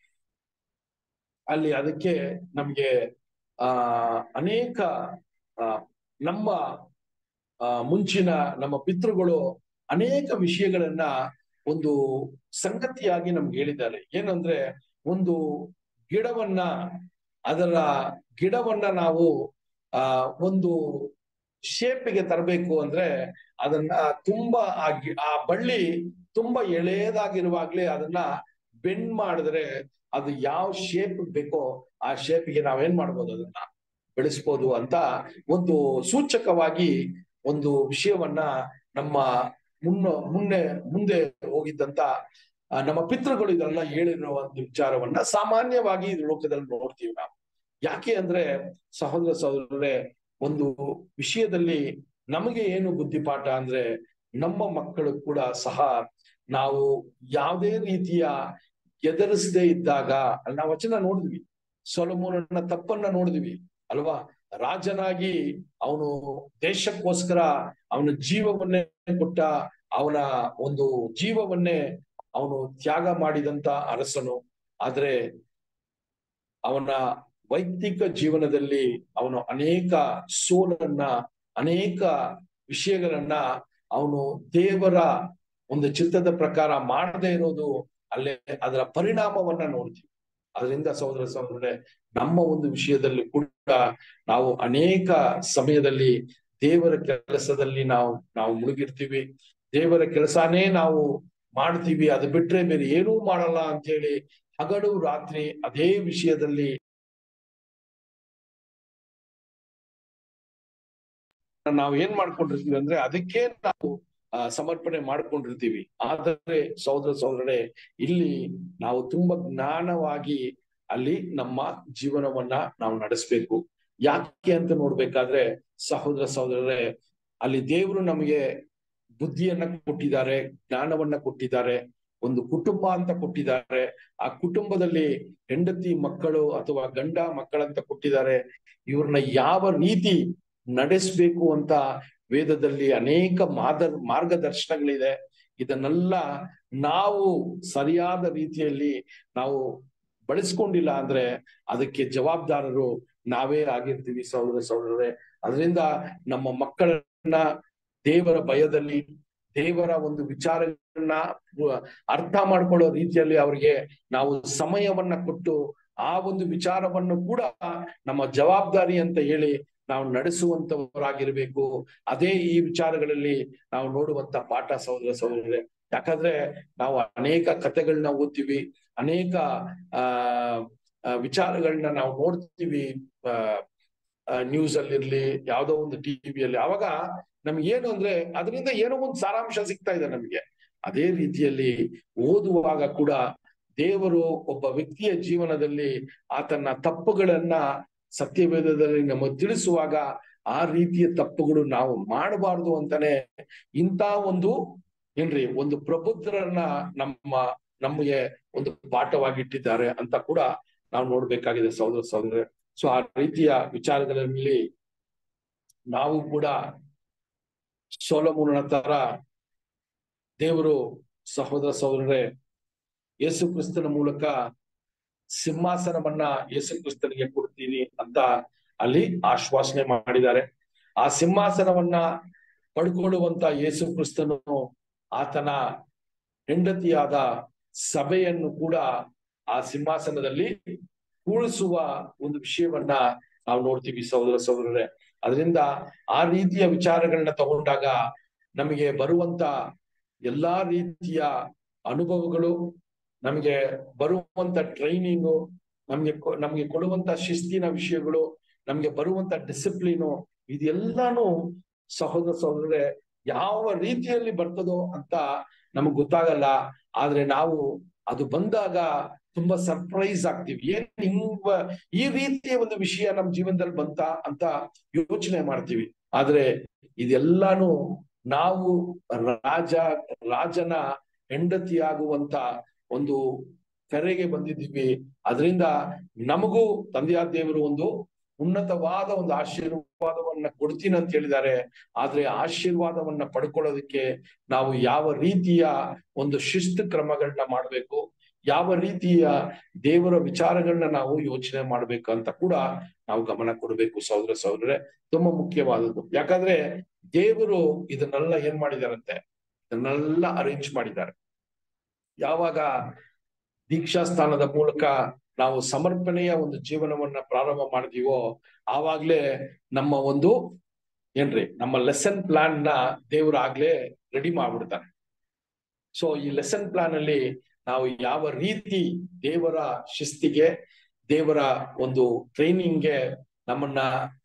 ಅಲ್ಲಿ ಅದಕ್ಕೆ ನಮ್ಗೆ ಆ ಅನೇಕ ಆ, ನಮ್ಮ ಆ, ಮುಂಚಿನ ನಮ್ಮ ಪಿತೃಗಳು ಅನೇಕ ವಿಷಯಗಳನ್ನ ಒಂದು ಸಂಗತಿಯಾಗಿ ನಮ್ಗೆ ಹೇಳಿದ್ದಾರೆ ಏನಂದ್ರೆ ಒಂದು ಗಿಡವನ್ನ ಅದರ ಗಿಡವನ್ನ ನಾವು ಆ ಒಂದು ಶೇಪಿಗೆ ತರಬೇಕು ಅಂದ್ರೆ ಅದನ್ನ ತುಂಬಾ ಆ ಗಿ ಆ ಬಳ್ಳಿ ತುಂಬಾ ಎಳೆಯದಾಗಿರುವಾಗ್ಲೇ ಅದನ್ನ ಬೆಂಡ್ ಮಾಡಿದ್ರೆ ಅದು ಯಾವ ಶೇಪ್ ಬೇಕೋ ಆ ಶೇಪಿಗೆ ನಾವೇನ್ ಮಾಡ್ಬೋದು ಅದನ್ನ ಬೆಳೆಸ್ಬೋದು ಅಂತ ಒಂದು ಸೂಚಕವಾಗಿ ಒಂದು ವಿಷಯವನ್ನ ನಮ್ಮ ಮುನ್ನ ಮುನ್ನೆ ಮುಂದೆ ಹೋಗಿದ್ದಂತ ಆ, ನಮ್ಮ ಪಿತೃಗಳು ಇದೆಲ್ಲ ಹೇಳಿರೋ ಒಂದು ವಿಚಾರವನ್ನ ಸಾಮಾನ್ಯವಾಗಿ ಈ ಲೋಕದಲ್ಲಿ ನೋಡ್ತೀವಿ ನಾವು ಯಾಕೆ ಅಂದ್ರೆ ಸಹೋದರ ಸಹೋದರರೇ ಒಂದು ವಿಷಯದಲ್ಲಿ ನಮಗೆ ಏನು ಬುದ್ಧಿಪಾಠ ಅಂದ್ರೆ ನಮ್ಮ ಮಕ್ಕಳು ಕೂಡ ಸಹ ನಾವು ಯಾವುದೇ ರೀತಿಯ ಎದುರಿಸದೇ ಇದ್ದಾಗ ಅಲ್ಲಿ ನಾವು ವಚನ ನೋಡಿದ್ವಿ ಸೊಲಮೋನನ ತಪ್ಪನ್ನ ನೋಡಿದ್ವಿ ಅಲ್ವಾ ರಾಜನಾಗಿ ಅವನು ದೇಶಕ್ಕೋಸ್ಕರ ಅವನ ಜೀವವನ್ನೇ ಕೊಟ್ಟ ಅವನ ಒಂದು ಜೀವವನ್ನೇ ಅವನು ತ್ಯಾಗ ಮಾಡಿದಂತ ಅರಸನು ಆದ್ರೆ ಅವನ ವೈಯಕ್ತಿಕ ಜೀವನದಲ್ಲಿ ಅವನು ಅನೇಕ ಸೋಲನ್ನ ಅನೇಕ ವಿಷಯಗಳನ್ನ ಅವನು ದೇವರ ಒಂದು ಚಿತ್ತದ ಪ್ರಕಾರ ಮಾಡದೇ ಇರೋದು ಅಲ್ಲೇ ಅದರ ಪರಿಣಾಮವನ್ನ ನೋಡ್ತೀವಿ ಅದರಿಂದ ಸಹೋದರ ಸಹೋದರರೇ ನಮ್ಮ ಒಂದು ವಿಷಯದಲ್ಲಿ ಕೂಡ ನಾವು ಅನೇಕ ಸಮಯದಲ್ಲಿ ದೇವರ ಕೆಲಸದಲ್ಲಿ ನಾವು ನಾವು ಮುಳುಗಿರ್ತೀವಿ ದೇವರ ಕೆಲಸನೇ ನಾವು ಮಾಡ್ತೀವಿ ಅದು ಬಿಟ್ರೆ ಬೇರೆ ಏನೂ ಮಾಡಲ್ಲ ಅಂತ ಹೇಳಿ ಹಗಲು ರಾತ್ರಿ ಅದೇ ವಿಷಯದಲ್ಲಿ ನಾವು ಏನ್ ಮಾಡ್ಕೊಂಡಿರ್ತೀವಿ ಅಂದ್ರೆ ಅದಕ್ಕೆ ನಾವು ಆ, ಸಮರ್ಪಣೆ ಮಾಡ್ಕೊಂಡಿರ್ತೀವಿ ಆದರೆ ಸಹೋದರ ಸಹೋದರರೇ ಇಲ್ಲಿ ನಾವು ತುಂಬಾ ಜ್ಞಾನವಾಗಿ ಅಲ್ಲಿ ನಮ್ಮ ಜೀವನವನ್ನ ನಾವು ನಡೆಸ್ಬೇಕು ಯಾಕೆ ಅಂತ ನೋಡ್ಬೇಕಾದ್ರೆ ಸಹೋದರ ಸಹೋದರರೇ ಅಲ್ಲಿ ದೇವರು ನಮಗೆ ಬುದ್ಧಿಯನ್ನ ಕೊಟ್ಟಿದ್ದಾರೆ ಜ್ಞಾನವನ್ನ ಕೊಟ್ಟಿದ್ದಾರೆ ಒಂದು ಕುಟುಂಬ ಅಂತ ಕೊಟ್ಟಿದ್ದಾರೆ ಆ ಕುಟುಂಬದಲ್ಲಿ ಹೆಂಡತಿ ಮಕ್ಕಳು ಅಥವಾ ಗಂಡ ಮಕ್ಕಳಂತ ಕೊಟ್ಟಿದ್ದಾರೆ ಇವ್ರನ್ನ ಯಾವ ರೀತಿ ನಡೆಸ್ಬೇಕು ಅಂತ ವೇದದಲ್ಲಿ ಅನೇಕ ಮಾದ ಮಾರ್ಗದರ್ಶನಗಳಿದೆ ಇದನ್ನೆಲ್ಲ ನಾವು ಸರಿಯಾದ ರೀತಿಯಲ್ಲಿ ನಾವು ಬಳಸ್ಕೊಂಡಿಲ್ಲ ಅಂದ್ರೆ ಅದಕ್ಕೆ ಜವಾಬ್ದಾರರು ನಾವೇ ಆಗಿರ್ತೀವಿ ಸಹೋದರ ಸಹೋದರರೇ ಅದರಿಂದ ನಮ್ಮ ಮಕ್ಕಳನ್ನ ದೇವರ ಭಯದಲ್ಲಿ ದೇವರ ಒಂದು ವಿಚಾರಗಳನ್ನ ಅರ್ಥ ಮಾಡ್ಕೊಳ್ಳೋ ರೀತಿಯಲ್ಲಿ ಅವರಿಗೆ ನಾವು ಸಮಯವನ್ನ ಕೊಟ್ಟು ಆ ಒಂದು ವಿಚಾರವನ್ನು ಕೂಡ ನಮ್ಮ ಜವಾಬ್ದಾರಿ ಅಂತ ಹೇಳಿ ನಾವು ನಡೆಸುವಂತವರಾಗಿರ್ಬೇಕು ಅದೇ ಈ ವಿಚಾರಗಳಲ್ಲಿ ನಾವು ನೋಡುವಂತ ಪಾಠ ಸಹೋದರ ಸಹೋದರರೇ ಯಾಕಂದ್ರೆ ನಾವು ಅನೇಕ ಕಥೆಗಳನ್ನ ಓದ್ತೀವಿ ಅನೇಕ ಆ ಆ, ವಿಚಾರಗಳನ್ನ ನಾವು ನೋಡ್ತೀವಿ ಆ ನ್ಯೂಸ್ ಅಲ್ಲಿ ಇರ್ಲಿ ಯಾವ್ದೋ ಒಂದು ಟಿವಿಯಲ್ಲಿ ಅವಾಗ ನಮ್ಗೆ ಏನು ಅಂದ್ರೆ ಅದರಿಂದ ಏನೋ ಒಂದು ಸಾರಾಂಶ ಸಿಗ್ತಾ ಇದೆ ನಮ್ಗೆ ಅದೇ ರೀತಿಯಲ್ಲಿ ಓದುವಾಗ ಕೂಡ ದೇವರು ಒಬ್ಬ ವ್ಯಕ್ತಿಯ ಜೀವನದಲ್ಲಿ ಆತನ ತಪ್ಪುಗಳನ್ನ ಸತ್ಯವೇದದಲ್ಲಿ ನಮಗೆ ತಿಳಿಸುವಾಗ ಆ ರೀತಿಯ ತಪ್ಪುಗಳು ನಾವು ಮಾಡಬಾರ್ದು ಅಂತಾನೆ ಇಂಥ ಒಂದು ಏನ್ರಿ ಒಂದು ಪ್ರಬುದ್ಧರನ್ನ ನಮ್ಮ ನಮಗೆ ಒಂದು ಪಾಠವಾಗಿಟ್ಟಿದ್ದಾರೆ ಅಂತ ಕೂಡ ನಾವು ನೋಡ್ಬೇಕಾಗಿದೆ ಸಹೋದರ ಸಹೋದರ ಸೊ ಆ ರೀತಿಯ ವಿಚಾರಗಳಲ್ಲಿ ನಾವು ಕೂಡ ಸೋಲಮೂಲನ ತರ ದೇವರು ಸಹೋದರ ಸಹೋದರರೇ ಯೇಸು ಕ್ರಿಸ್ತನ ಮೂಲಕ ಸಿಂಹಾಸನವನ್ನ ಯೇಸು ಕ್ರಿಸ್ತನಿಗೆ ಕೊಡ್ತೀನಿ ಅಂತ ಅಲ್ಲಿ ಆಶ್ವಾಸನೆ ಮಾಡಿದ್ದಾರೆ ಆ ಸಿಂಹಾಸನವನ್ನ ಪಡ್ಕೊಳ್ಳುವಂತ ಯೇಸು ಕ್ರಿಸ್ತನು ಆತನ ಹೆಂಡತಿಯಾದ ಸಭೆಯನ್ನು ಕೂಡ ಆ ಸಿಂಹಾಸನದಲ್ಲಿ ಕೂಳಿಸುವ ಒಂದು ವಿಷಯವನ್ನ ನಾವು ನೋಡ್ತೀವಿ ಸಹೋದರ ಸಹೋದರರೇ ಅದರಿಂದ ಆ ರೀತಿಯ ವಿಚಾರಗಳನ್ನ ತಗೊಂಡಾಗ ನಮಗೆ ಬರುವಂತ ಎಲ್ಲಾ ರೀತಿಯ ಅನುಭವಗಳು ನಮಗೆ ಬರುವಂತ ಟ್ರೈನಿಂಗು ನಮ್ಗೆ ಕೊ- ನಮ್ಗೆ ಕೊಡುವಂತ ಶಿಸ್ತಿನ ವಿಷಯಗಳು ನಮ್ಗೆ ಬರುವಂತ ಡಿಸಿಪ್ಲಿನು ಇದೆಲ್ಲಾನು ಸಹೋದರ ಸಹೋದರರೇ ಯಾವ ರೀತಿಯಲ್ಲಿ ಬರ್ತದೋ ಅಂತ ನಮಗ್ ಗೊತ್ತಾಗಲ್ಲ ಆದ್ರೆ ನಾವು ಅದು ಬಂದಾಗ ತುಂಬಾ ಸರ್ಪ್ರೈಸ್ ಆಗ್ತೀವಿ ಏನ್ ಹಿಂಗ ಈ ರೀತಿಯ ಒಂದು ವಿಷಯ ನಮ್ ಜೀವನದಲ್ಲಿ ಬಂತ ಅಂತ ಯೋಚನೆ ಮಾಡ್ತೀವಿ ಆದ್ರೆ ಇದೆಲ್ಲಾನು ನಾವು ರಾಜ ರಾಜನ ಹೆಂಡತಿಯಾಗುವಂತ ಒಂದು ಕರೆಗೆ ಬಂದಿದ್ದೀವಿ ಅದರಿಂದ ನಮಗೂ ತಂದೆಯಾದ ದೇವರು ಒಂದು ಉನ್ನತವಾದ ಒಂದು ಆಶೀರ್ವಾದವನ್ನ ಕೊಡ್ತೀನಿ ಅಂತ ಹೇಳಿದ್ದಾರೆ ಆದ್ರೆ ಆಶೀರ್ವಾದವನ್ನ ಪಡ್ಕೊಳ್ಳೋದಕ್ಕೆ ನಾವು ಯಾವ ರೀತಿಯ ಒಂದು ಶಿಸ್ತು ಕ್ರಮಗಳನ್ನ ಮಾಡ್ಬೇಕು ಯಾವ ರೀತಿಯ ದೇವರ ವಿಚಾರಗಳನ್ನ ನಾವು ಯೋಚನೆ ಮಾಡ್ಬೇಕು ಅಂತ ಕೂಡ ನಾವು ಗಮನ ಕೊಡಬೇಕು ಸಹೋದರ ಸಹೋದರೇ ತುಂಬಾ ಮುಖ್ಯವಾದದ್ದು ಯಾಕಂದ್ರೆ ದೇವರು ಇದನ್ನೆಲ್ಲ ಏನ್ ಮಾಡಿದಾರಂತೆ ಇದನ್ನೆಲ್ಲ ಅರೇಂಜ್ ಮಾಡಿದ್ದಾರೆ ಯಾವಾಗ ದೀಕ್ಷಾ ಸ್ಥಾನದ ಮೂಲಕ ನಾವು ಸಮರ್ಪಣೆಯ ಒಂದು ಜೀವನವನ್ನ ಪ್ರಾರಂಭ ಮಾಡಿದೀವೋ ಆವಾಗ್ಲೇ ನಮ್ಮ ಒಂದು ಏನ್ರಿ ನಮ್ಮ ಲೆಸನ್ ಪ್ಲಾನ್ ನ ದೇವ್ರು ಆಗ್ಲೇ ರೆಡಿ ಮಾಡ್ಬಿಡ್ತಾನೆ ಸೊ ಈ ಲೆಸನ್ ಪ್ಲಾನ್ ಅಲ್ಲಿ ನಾವು ಯಾವ ರೀತಿ ದೇವರ ಶಿಸ್ತಿಗೆ ದೇವರ ಒಂದು ಟ್ರೈನಿಂಗ್ಗೆ ನಮ್ಮನ್ನ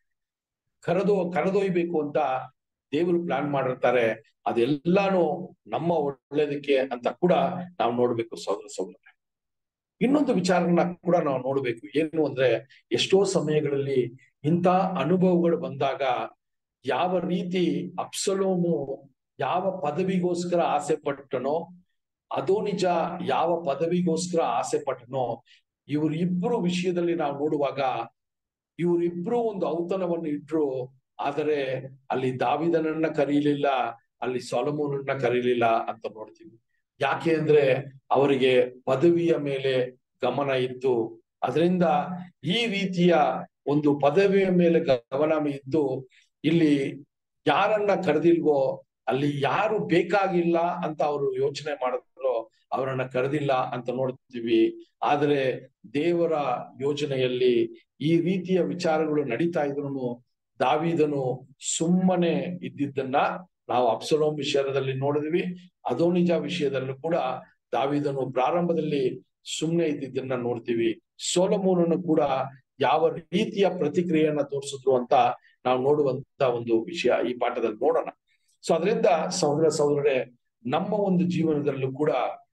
ಕರೆದೊ ಕರೆದೊಯ್ಬೇಕು ಅಂತ ದೇವರು ಪ್ಲಾನ್ ಮಾಡಿರ್ತಾರೆ ಅದೆಲ್ಲಾನು ನಮ್ಮ ಒಳ್ಳೇದಕ್ಕೆ ಅಂತ ಕೂಡ ನಾವು ನೋಡ್ಬೇಕು ಸಹೋದರ ಸಹೋದರ ಇನ್ನೊಂದು ವಿಚಾರನ ಕೂಡ ನಾವು ನೋಡ್ಬೇಕು ಏನು ಅಂದ್ರೆ ಎಷ್ಟೋ ಸಮಯಗಳಲ್ಲಿ ಇಂಥ ಅನುಭವಗಳು ಬಂದಾಗ ಯಾವ ರೀತಿ ಅಪ್ಸಲೋಮು ಯಾವ ಪದವಿಗೋಸ್ಕರ ಆಸೆ ಪಟ್ಟನೋ ಅದು ನಿಜ ಯಾವ ಪದವಿಗೋಸ್ಕರ ಆಸೆ ಪಟ್ಟನೋ ಇವರಿಬ್ಬರು ವಿಷಯದಲ್ಲಿ ನಾವು ನೋಡುವಾಗ ಇವರಿಬ್ರು ಒಂದು ಔತಣವನ್ನು ಇಟ್ರು ಆದರೆ ಅಲ್ಲಿ ದಾವಿದನನ್ನ ಕರೀಲಿಲ್ಲ ಅಲ್ಲಿ ಸೊಲಮೋನನ್ನ ಕರೀಲಿಲ್ಲ ಅಂತ ನೋಡ್ತೀವಿ ಯಾಕೆ ಅಂದ್ರೆ ಅವರಿಗೆ ಪದವಿಯ ಮೇಲೆ ಗಮನ ಇತ್ತು ಅದರಿಂದ ಈ ರೀತಿಯ ಒಂದು ಪದವಿಯ ಮೇಲೆ ಗಮನ ಇದ್ದು ಇಲ್ಲಿ ಯಾರನ್ನ ಕರೆದಿಲ್ವೋ ಅಲ್ಲಿ ಯಾರು ಬೇಕಾಗಿಲ್ಲ ಅಂತ ಅವರು ಯೋಚನೆ ಮಾಡಿದ್ರು ಅವರನ್ನ ಕರೆದಿಲ್ಲ ಅಂತ ನೋಡ್ತೀವಿ ಆದ್ರೆ ದೇವರ ಯೋಜನೆಯಲ್ಲಿ ಈ ರೀತಿಯ ವಿಚಾರಗಳು ನಡೀತಾ ಇದ್ರು ದಾವಿದನು ಸುಮ್ಮನೆ ಇದ್ದಿದ್ದನ್ನ ನಾವು ಅಪ್ಸಲೋಮ್ ವಿಷಯದಲ್ಲಿ ನೋಡಿದ್ವಿ ಅದೋನಿಜ ವಿಷಯದಲ್ಲೂ ಕೂಡ ದಾವಿದನು ಪ್ರಾರಂಭದಲ್ಲಿ ಸುಮ್ಮನೆ ಇದ್ದಿದ್ದನ್ನ ನೋಡ್ತೀವಿ ಸೋಲಮೂನನ್ನು ಕೂಡ ಯಾವ ರೀತಿಯ ಪ್ರತಿಕ್ರಿಯೆಯನ್ನ ತೋರಿಸಿದ್ರು ಅಂತ ನಾವು ನೋಡುವಂತ ಒಂದು ವಿಷಯ ಈ ಪಾಠದಲ್ಲಿ ನೋಡೋಣ ಸೊ ಅದರಿಂದ ಸಹೋದರ ಸಹೋದರರೇ ನಮ್ಮ ಒಂದು ಜೀವನದಲ್ಲೂ ಕೂಡ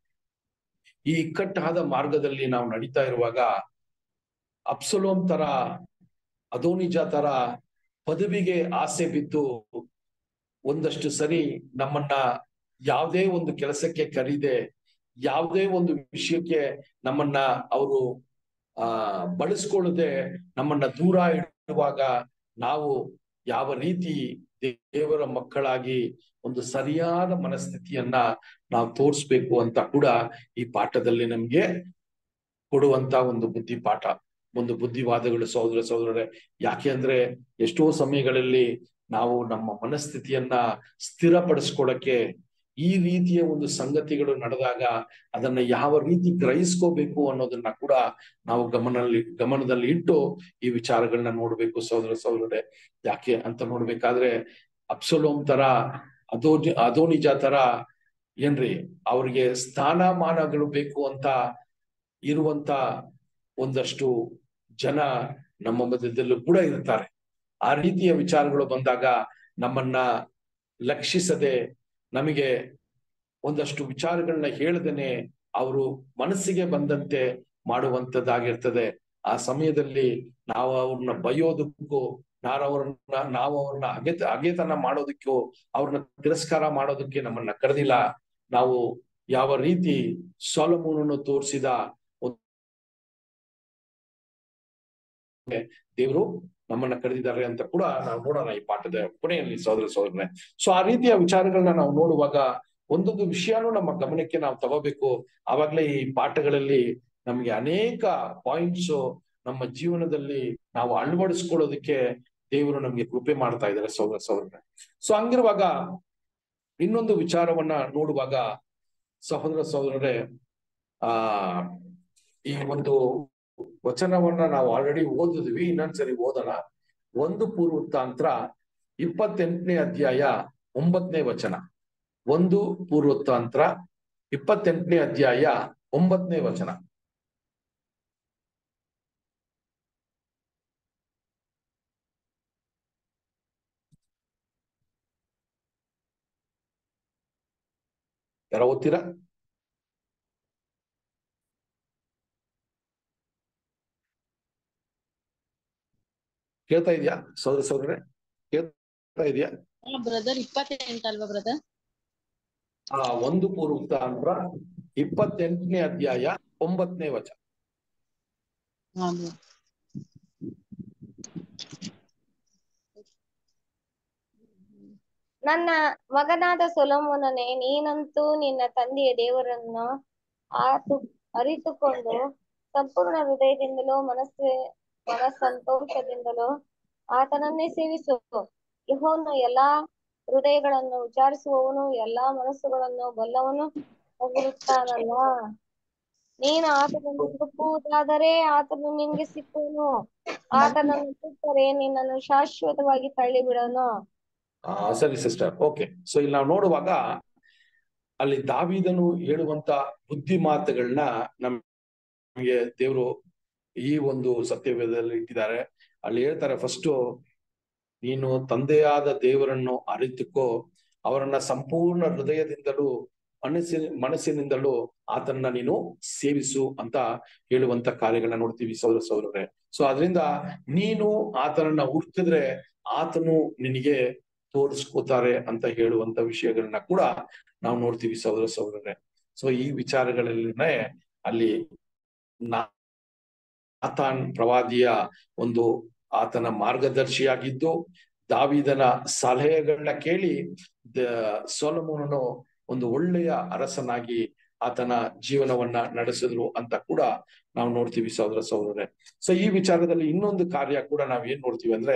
ಈ ಇಕ್ಕಟ್ಟಾದ ಮಾರ್ಗದಲ್ಲಿ ನಾವು ನಡೀತಾ ಇರುವಾಗ ಅಪ್ಸಲೋಮ್ ತರ ಅದೋನಿಜ ತರ ಪದವಿಗೆ ಆಸೆ ಬಿದ್ದು ಒಂದಷ್ಟು ಸರಿ ನಮ್ಮನ್ನ ಯಾವುದೇ ಒಂದು ಕೆಲಸಕ್ಕೆ ಕರೀದೆ ಯಾವುದೇ ಒಂದು ವಿಷಯಕ್ಕೆ ನಮ್ಮನ್ನ ಅವರು ಆ ಬಳಸ್ಕೊಳ್ಳದೆ ನಮ್ಮನ್ನ ದೂರ ಇಡುವಾಗ ನಾವು ಯಾವ ರೀತಿ ದೇವರ ಮಕ್ಕಳಾಗಿ ಒಂದು ಸರಿಯಾದ ಮನಸ್ಥಿತಿಯನ್ನ ನಾವು ತೋರಿಸ್ಬೇಕು ಅಂತ ಕೂಡ ಈ ಪಾಠದಲ್ಲಿ ನಮ್ಗೆ ಕೊಡುವಂತ ಒಂದು ಬುದ್ಧಿ ಪಾಠ ಒಂದು ಬುದ್ಧಿವಾದಗಳು ಸಹೋದರ ಸಹೋದರರೇ ಯಾಕೆ ಅಂದ್ರೆ ಎಷ್ಟೋ ಸಮಯಗಳಲ್ಲಿ ನಾವು ನಮ್ಮ ಮನಸ್ಥಿತಿಯನ್ನ ಸ್ಥಿರಪಡಿಸ್ಕೊಳಕ್ಕೆ ಈ ರೀತಿಯ ಒಂದು ಸಂಗತಿಗಳು ನಡೆದಾಗ ಅದನ್ನ ಯಾವ ರೀತಿ ಗ್ರಹಿಸ್ಕೋಬೇಕು ಅನ್ನೋದನ್ನ ಕೂಡ ನಾವು ಗಮನಲ್ಲಿ ಗಮನದಲ್ಲಿ ಇಟ್ಟು ಈ ವಿಚಾರಗಳನ್ನ ನೋಡ್ಬೇಕು ಸಹೋದರ ಸಹೋದರರೇ ಯಾಕೆ ಅಂತ ನೋಡ್ಬೇಕಾದ್ರೆ ಅಪ್ಸಲೋಮ್ ತರ ಅದೋ ಅದೋ ನಿಜ ತರ ಏನ್ರಿ ಅವ್ರಿಗೆ ಸ್ಥಾನಮಾನಗಳು ಬೇಕು ಅಂತ ಇರುವಂತ ಒಂದಷ್ಟು ಜನ ನಮ್ಮ ಮಧ್ಯದಲ್ಲೂ ಕೂಡ ಇರ್ತಾರೆ ಆ ರೀತಿಯ ವಿಚಾರಗಳು ಬಂದಾಗ ನಮ್ಮನ್ನ ಲಕ್ಷಿಸದೆ ನಮಗೆ ಒಂದಷ್ಟು ವಿಚಾರಗಳನ್ನ ಹೇಳದೇನೆ ಅವರು ಮನಸ್ಸಿಗೆ ಬಂದಂತೆ ಮಾಡುವಂತದ್ದಾಗಿರ್ತದೆ ಆ ಸಮಯದಲ್ಲಿ ನಾವು ಅವ್ರನ್ನ ಬೈಯೋದಕ್ಕೂ ನಾವು ಅವ್ರನ್ನ ನಾವು ಅವ್ರನ್ನ ಅಗೆತ ಅಗೆತನ ಮಾಡೋದಕ್ಕೂ ಅವ್ರನ್ನ ತಿರಸ್ಕಾರ ಮಾಡೋದಕ್ಕೆ ನಮ್ಮನ್ನ ಕರೆದಿಲ್ಲ ನಾವು ಯಾವ ರೀತಿ ಸೊಲಮೂನನ್ನು ತೋರಿಸಿದ ದೇವರು ನಮ್ಮನ್ನ ಕರೆದಿದ್ದಾರೆ ಅಂತ ಕೂಡ ನಾವು ನೋಡೋಣ ಈ ಪಾಠದ ಕೊನೆಯಲ್ಲಿ ಸಹೋದರ ಸಹೋದರನೇ ಸೊ ಆ ರೀತಿಯ ವಿಚಾರಗಳನ್ನ ನಾವು ನೋಡುವಾಗ ಒಂದೊಂದು ವಿಷಯನೂ ನಮ್ಮ ಗಮನಕ್ಕೆ ನಾವು ತಗೋಬೇಕು ಆವಾಗ್ಲೇ ಈ ಪಾಠಗಳಲ್ಲಿ ನಮ್ಗೆ ಅನೇಕ ಪಾಯಿಂಟ್ಸ್ ನಮ್ಮ ಜೀವನದಲ್ಲಿ ನಾವು ಅಳವಡಿಸ್ಕೊಳ್ಳೋದಕ್ಕೆ ದೇವರು ನಮ್ಗೆ ಕೃಪೆ ಮಾಡ್ತಾ ಇದ್ದಾರೆ ಸಹೋದರ ಸಹೋದರ ಸೊ ಹಂಗಿರುವಾಗ ಇನ್ನೊಂದು ವಿಚಾರವನ್ನ ನೋಡುವಾಗ ಸಹೋದರ ಸಹೋದರರೇ ಆ ಈ ಒಂದು ವಚನವನ್ನ ನಾವು ಆಲ್ರೆಡಿ ಓದಿದ್ವಿ ಇನ್ನೊಂದ್ಸರಿ ಓದೋಣ ಒಂದು ಪೂರ್ವತಾಂತ್ರ ಇಪ್ಪತ್ತೆಂಟನೇ ಅಧ್ಯಾಯ ಒಂಬತ್ತನೇ ವಚನ ಒಂದು ಪೂರ್ವತಾಂತ್ರ ಇಪ್ಪತ್ತೆಂಟನೇ ಅಧ್ಯಾಯ ಒಂಬತ್ತನೇ ವಚನ ಯಾರ ಓದ್ತೀರಾ ಕೇಳ್ತಾ ಇದೆಯಾ ಸಹೋದರ ಸಹೋದರೇ ಕೇಳ್ತಾ ಇದೆಯಾ ಬ್ರದರ್ ಇಪ್ಪತ್ತೆಂಟು ಅಲ್ವಾ ಬ್ರದರ್ ಆ ಒಂದು ಪೂರ್ವತಾಂತ್ರ ಇಪ್ಪತ್ತೆಂಟನೇ ಅಧ್ಯಾಯ ಒಂಬತ್ತನೇ ವಚನ ನನ್ನ ಮಗನಾದ ಸೊಲೊಮೋನನೇ ನೀನಂತೂ ನಿನ್ನ ತಂದೆಯ ದೇವರನ್ನು ಆತು ಅರಿತುಕೊಂಡು ಸಂಪೂರ್ಣ ಹೃದಯದಿಂದಲೂ ಮನಸ್ಸು ಮನಸ್ಸಂತೋಷದಿಂದಲೂ ಆತನನ್ನೇ ಸೇವಿಸು ಯೆಹೋವನು ಎಲ್ಲಾ ಹೃದಯಗಳನ್ನು ವಿಚಾರಿಸುವವನು ಎಲ್ಲಾ ಮನಸ್ಸುಗಳನ್ನು ಬಲ್ಲವನು ಆಗಿರುತ್ತಾನಲ್ಲ ನೀನು ಆತನನ್ನು ಹುಡುಕುವುದಾದರೆ ಆತನು ನಿನ್ಗೆ ಸಿಕ್ಕುವನು ಆತನನ್ನು ಬಿಟ್ಟರೆ ನಿನ್ನನ್ನು ಶಾಶ್ವತವಾಗಿ ತಳ್ಳಿಬಿಡನು ಆ ಸರಿ ಸಿಸ್ಟರ್ ಓಕೆ ಸೊ ಇಲ್ಲಿ ನಾವು ನೋಡುವಾಗ ಅಲ್ಲಿ ದಾವಿದನು ಹೇಳುವಂತ ಬುದ್ಧಿ ಮಾತುಗಳನ್ನ ನಮ್ಗೆ ದೇವರು ಈ ಒಂದು ಸತ್ಯವೇದದಲ್ಲಿ ಇಟ್ಟಿದ್ದಾರೆ ಅಲ್ಲಿ ಹೇಳ್ತಾರೆ ಫಸ್ಟ್ ನೀನು ತಂದೆಯಾದ ದೇವರನ್ನು ಅರಿತುಕೋ ಅವರನ್ನ ಸಂಪೂರ್ಣ ಹೃದಯದಿಂದಲೂ ಮನಸ್ಸಿನ ಮನಸ್ಸಿನಿಂದಲೂ ಆತನ್ನ ನೀನು ಸೇವಿಸು ಅಂತ ಹೇಳುವಂತ ಕಾರ್ಯಗಳನ್ನ ನೋಡ್ತೀವಿ ಸೌರ ಸೌರರೇ ಸೊ ಅದರಿಂದ ನೀನು ಆತನನ್ನ ಹುಡುಕಿದ್ರೆ ಆತನು ನಿನಗೆ ತೋರಿಸ್ಕೋತಾರೆ ಅಂತ ಹೇಳುವಂತ ವಿಷಯಗಳನ್ನ ಕೂಡ ನಾವು ನೋಡ್ತೀವಿ ಸಹೋದರ ಸಹೋದರರೇ ಸೊ ಈ ವಿಚಾರಗಳಲ್ಲಿನೇ ಅಲ್ಲಿ ನಾತಾನ್ ಪ್ರವಾದಿಯ ಒಂದು ಆತನ ಮಾರ್ಗದರ್ಶಿಯಾಗಿದ್ದು ದಾವಿದನ ಸಲಹೆಗಳನ್ನ ಕೇಳಿ ದ ಸೊಲಮೋನನು ಒಂದು ಒಳ್ಳೆಯ ಅರಸನಾಗಿ ಆತನ ಜೀವನವನ್ನ ನಡೆಸಿದ್ರು ಅಂತ ಕೂಡ ನಾವು ನೋಡ್ತೀವಿ ಸಹೋದರ ಸಹೋದರರೇ ಸೊ ಈ ವಿಚಾರದಲ್ಲಿ ಇನ್ನೊಂದು ಕಾರ್ಯ ಕೂಡ ನಾವ್ ಏನ್ ನೋಡ್ತೀವಿ ಅಂದ್ರೆ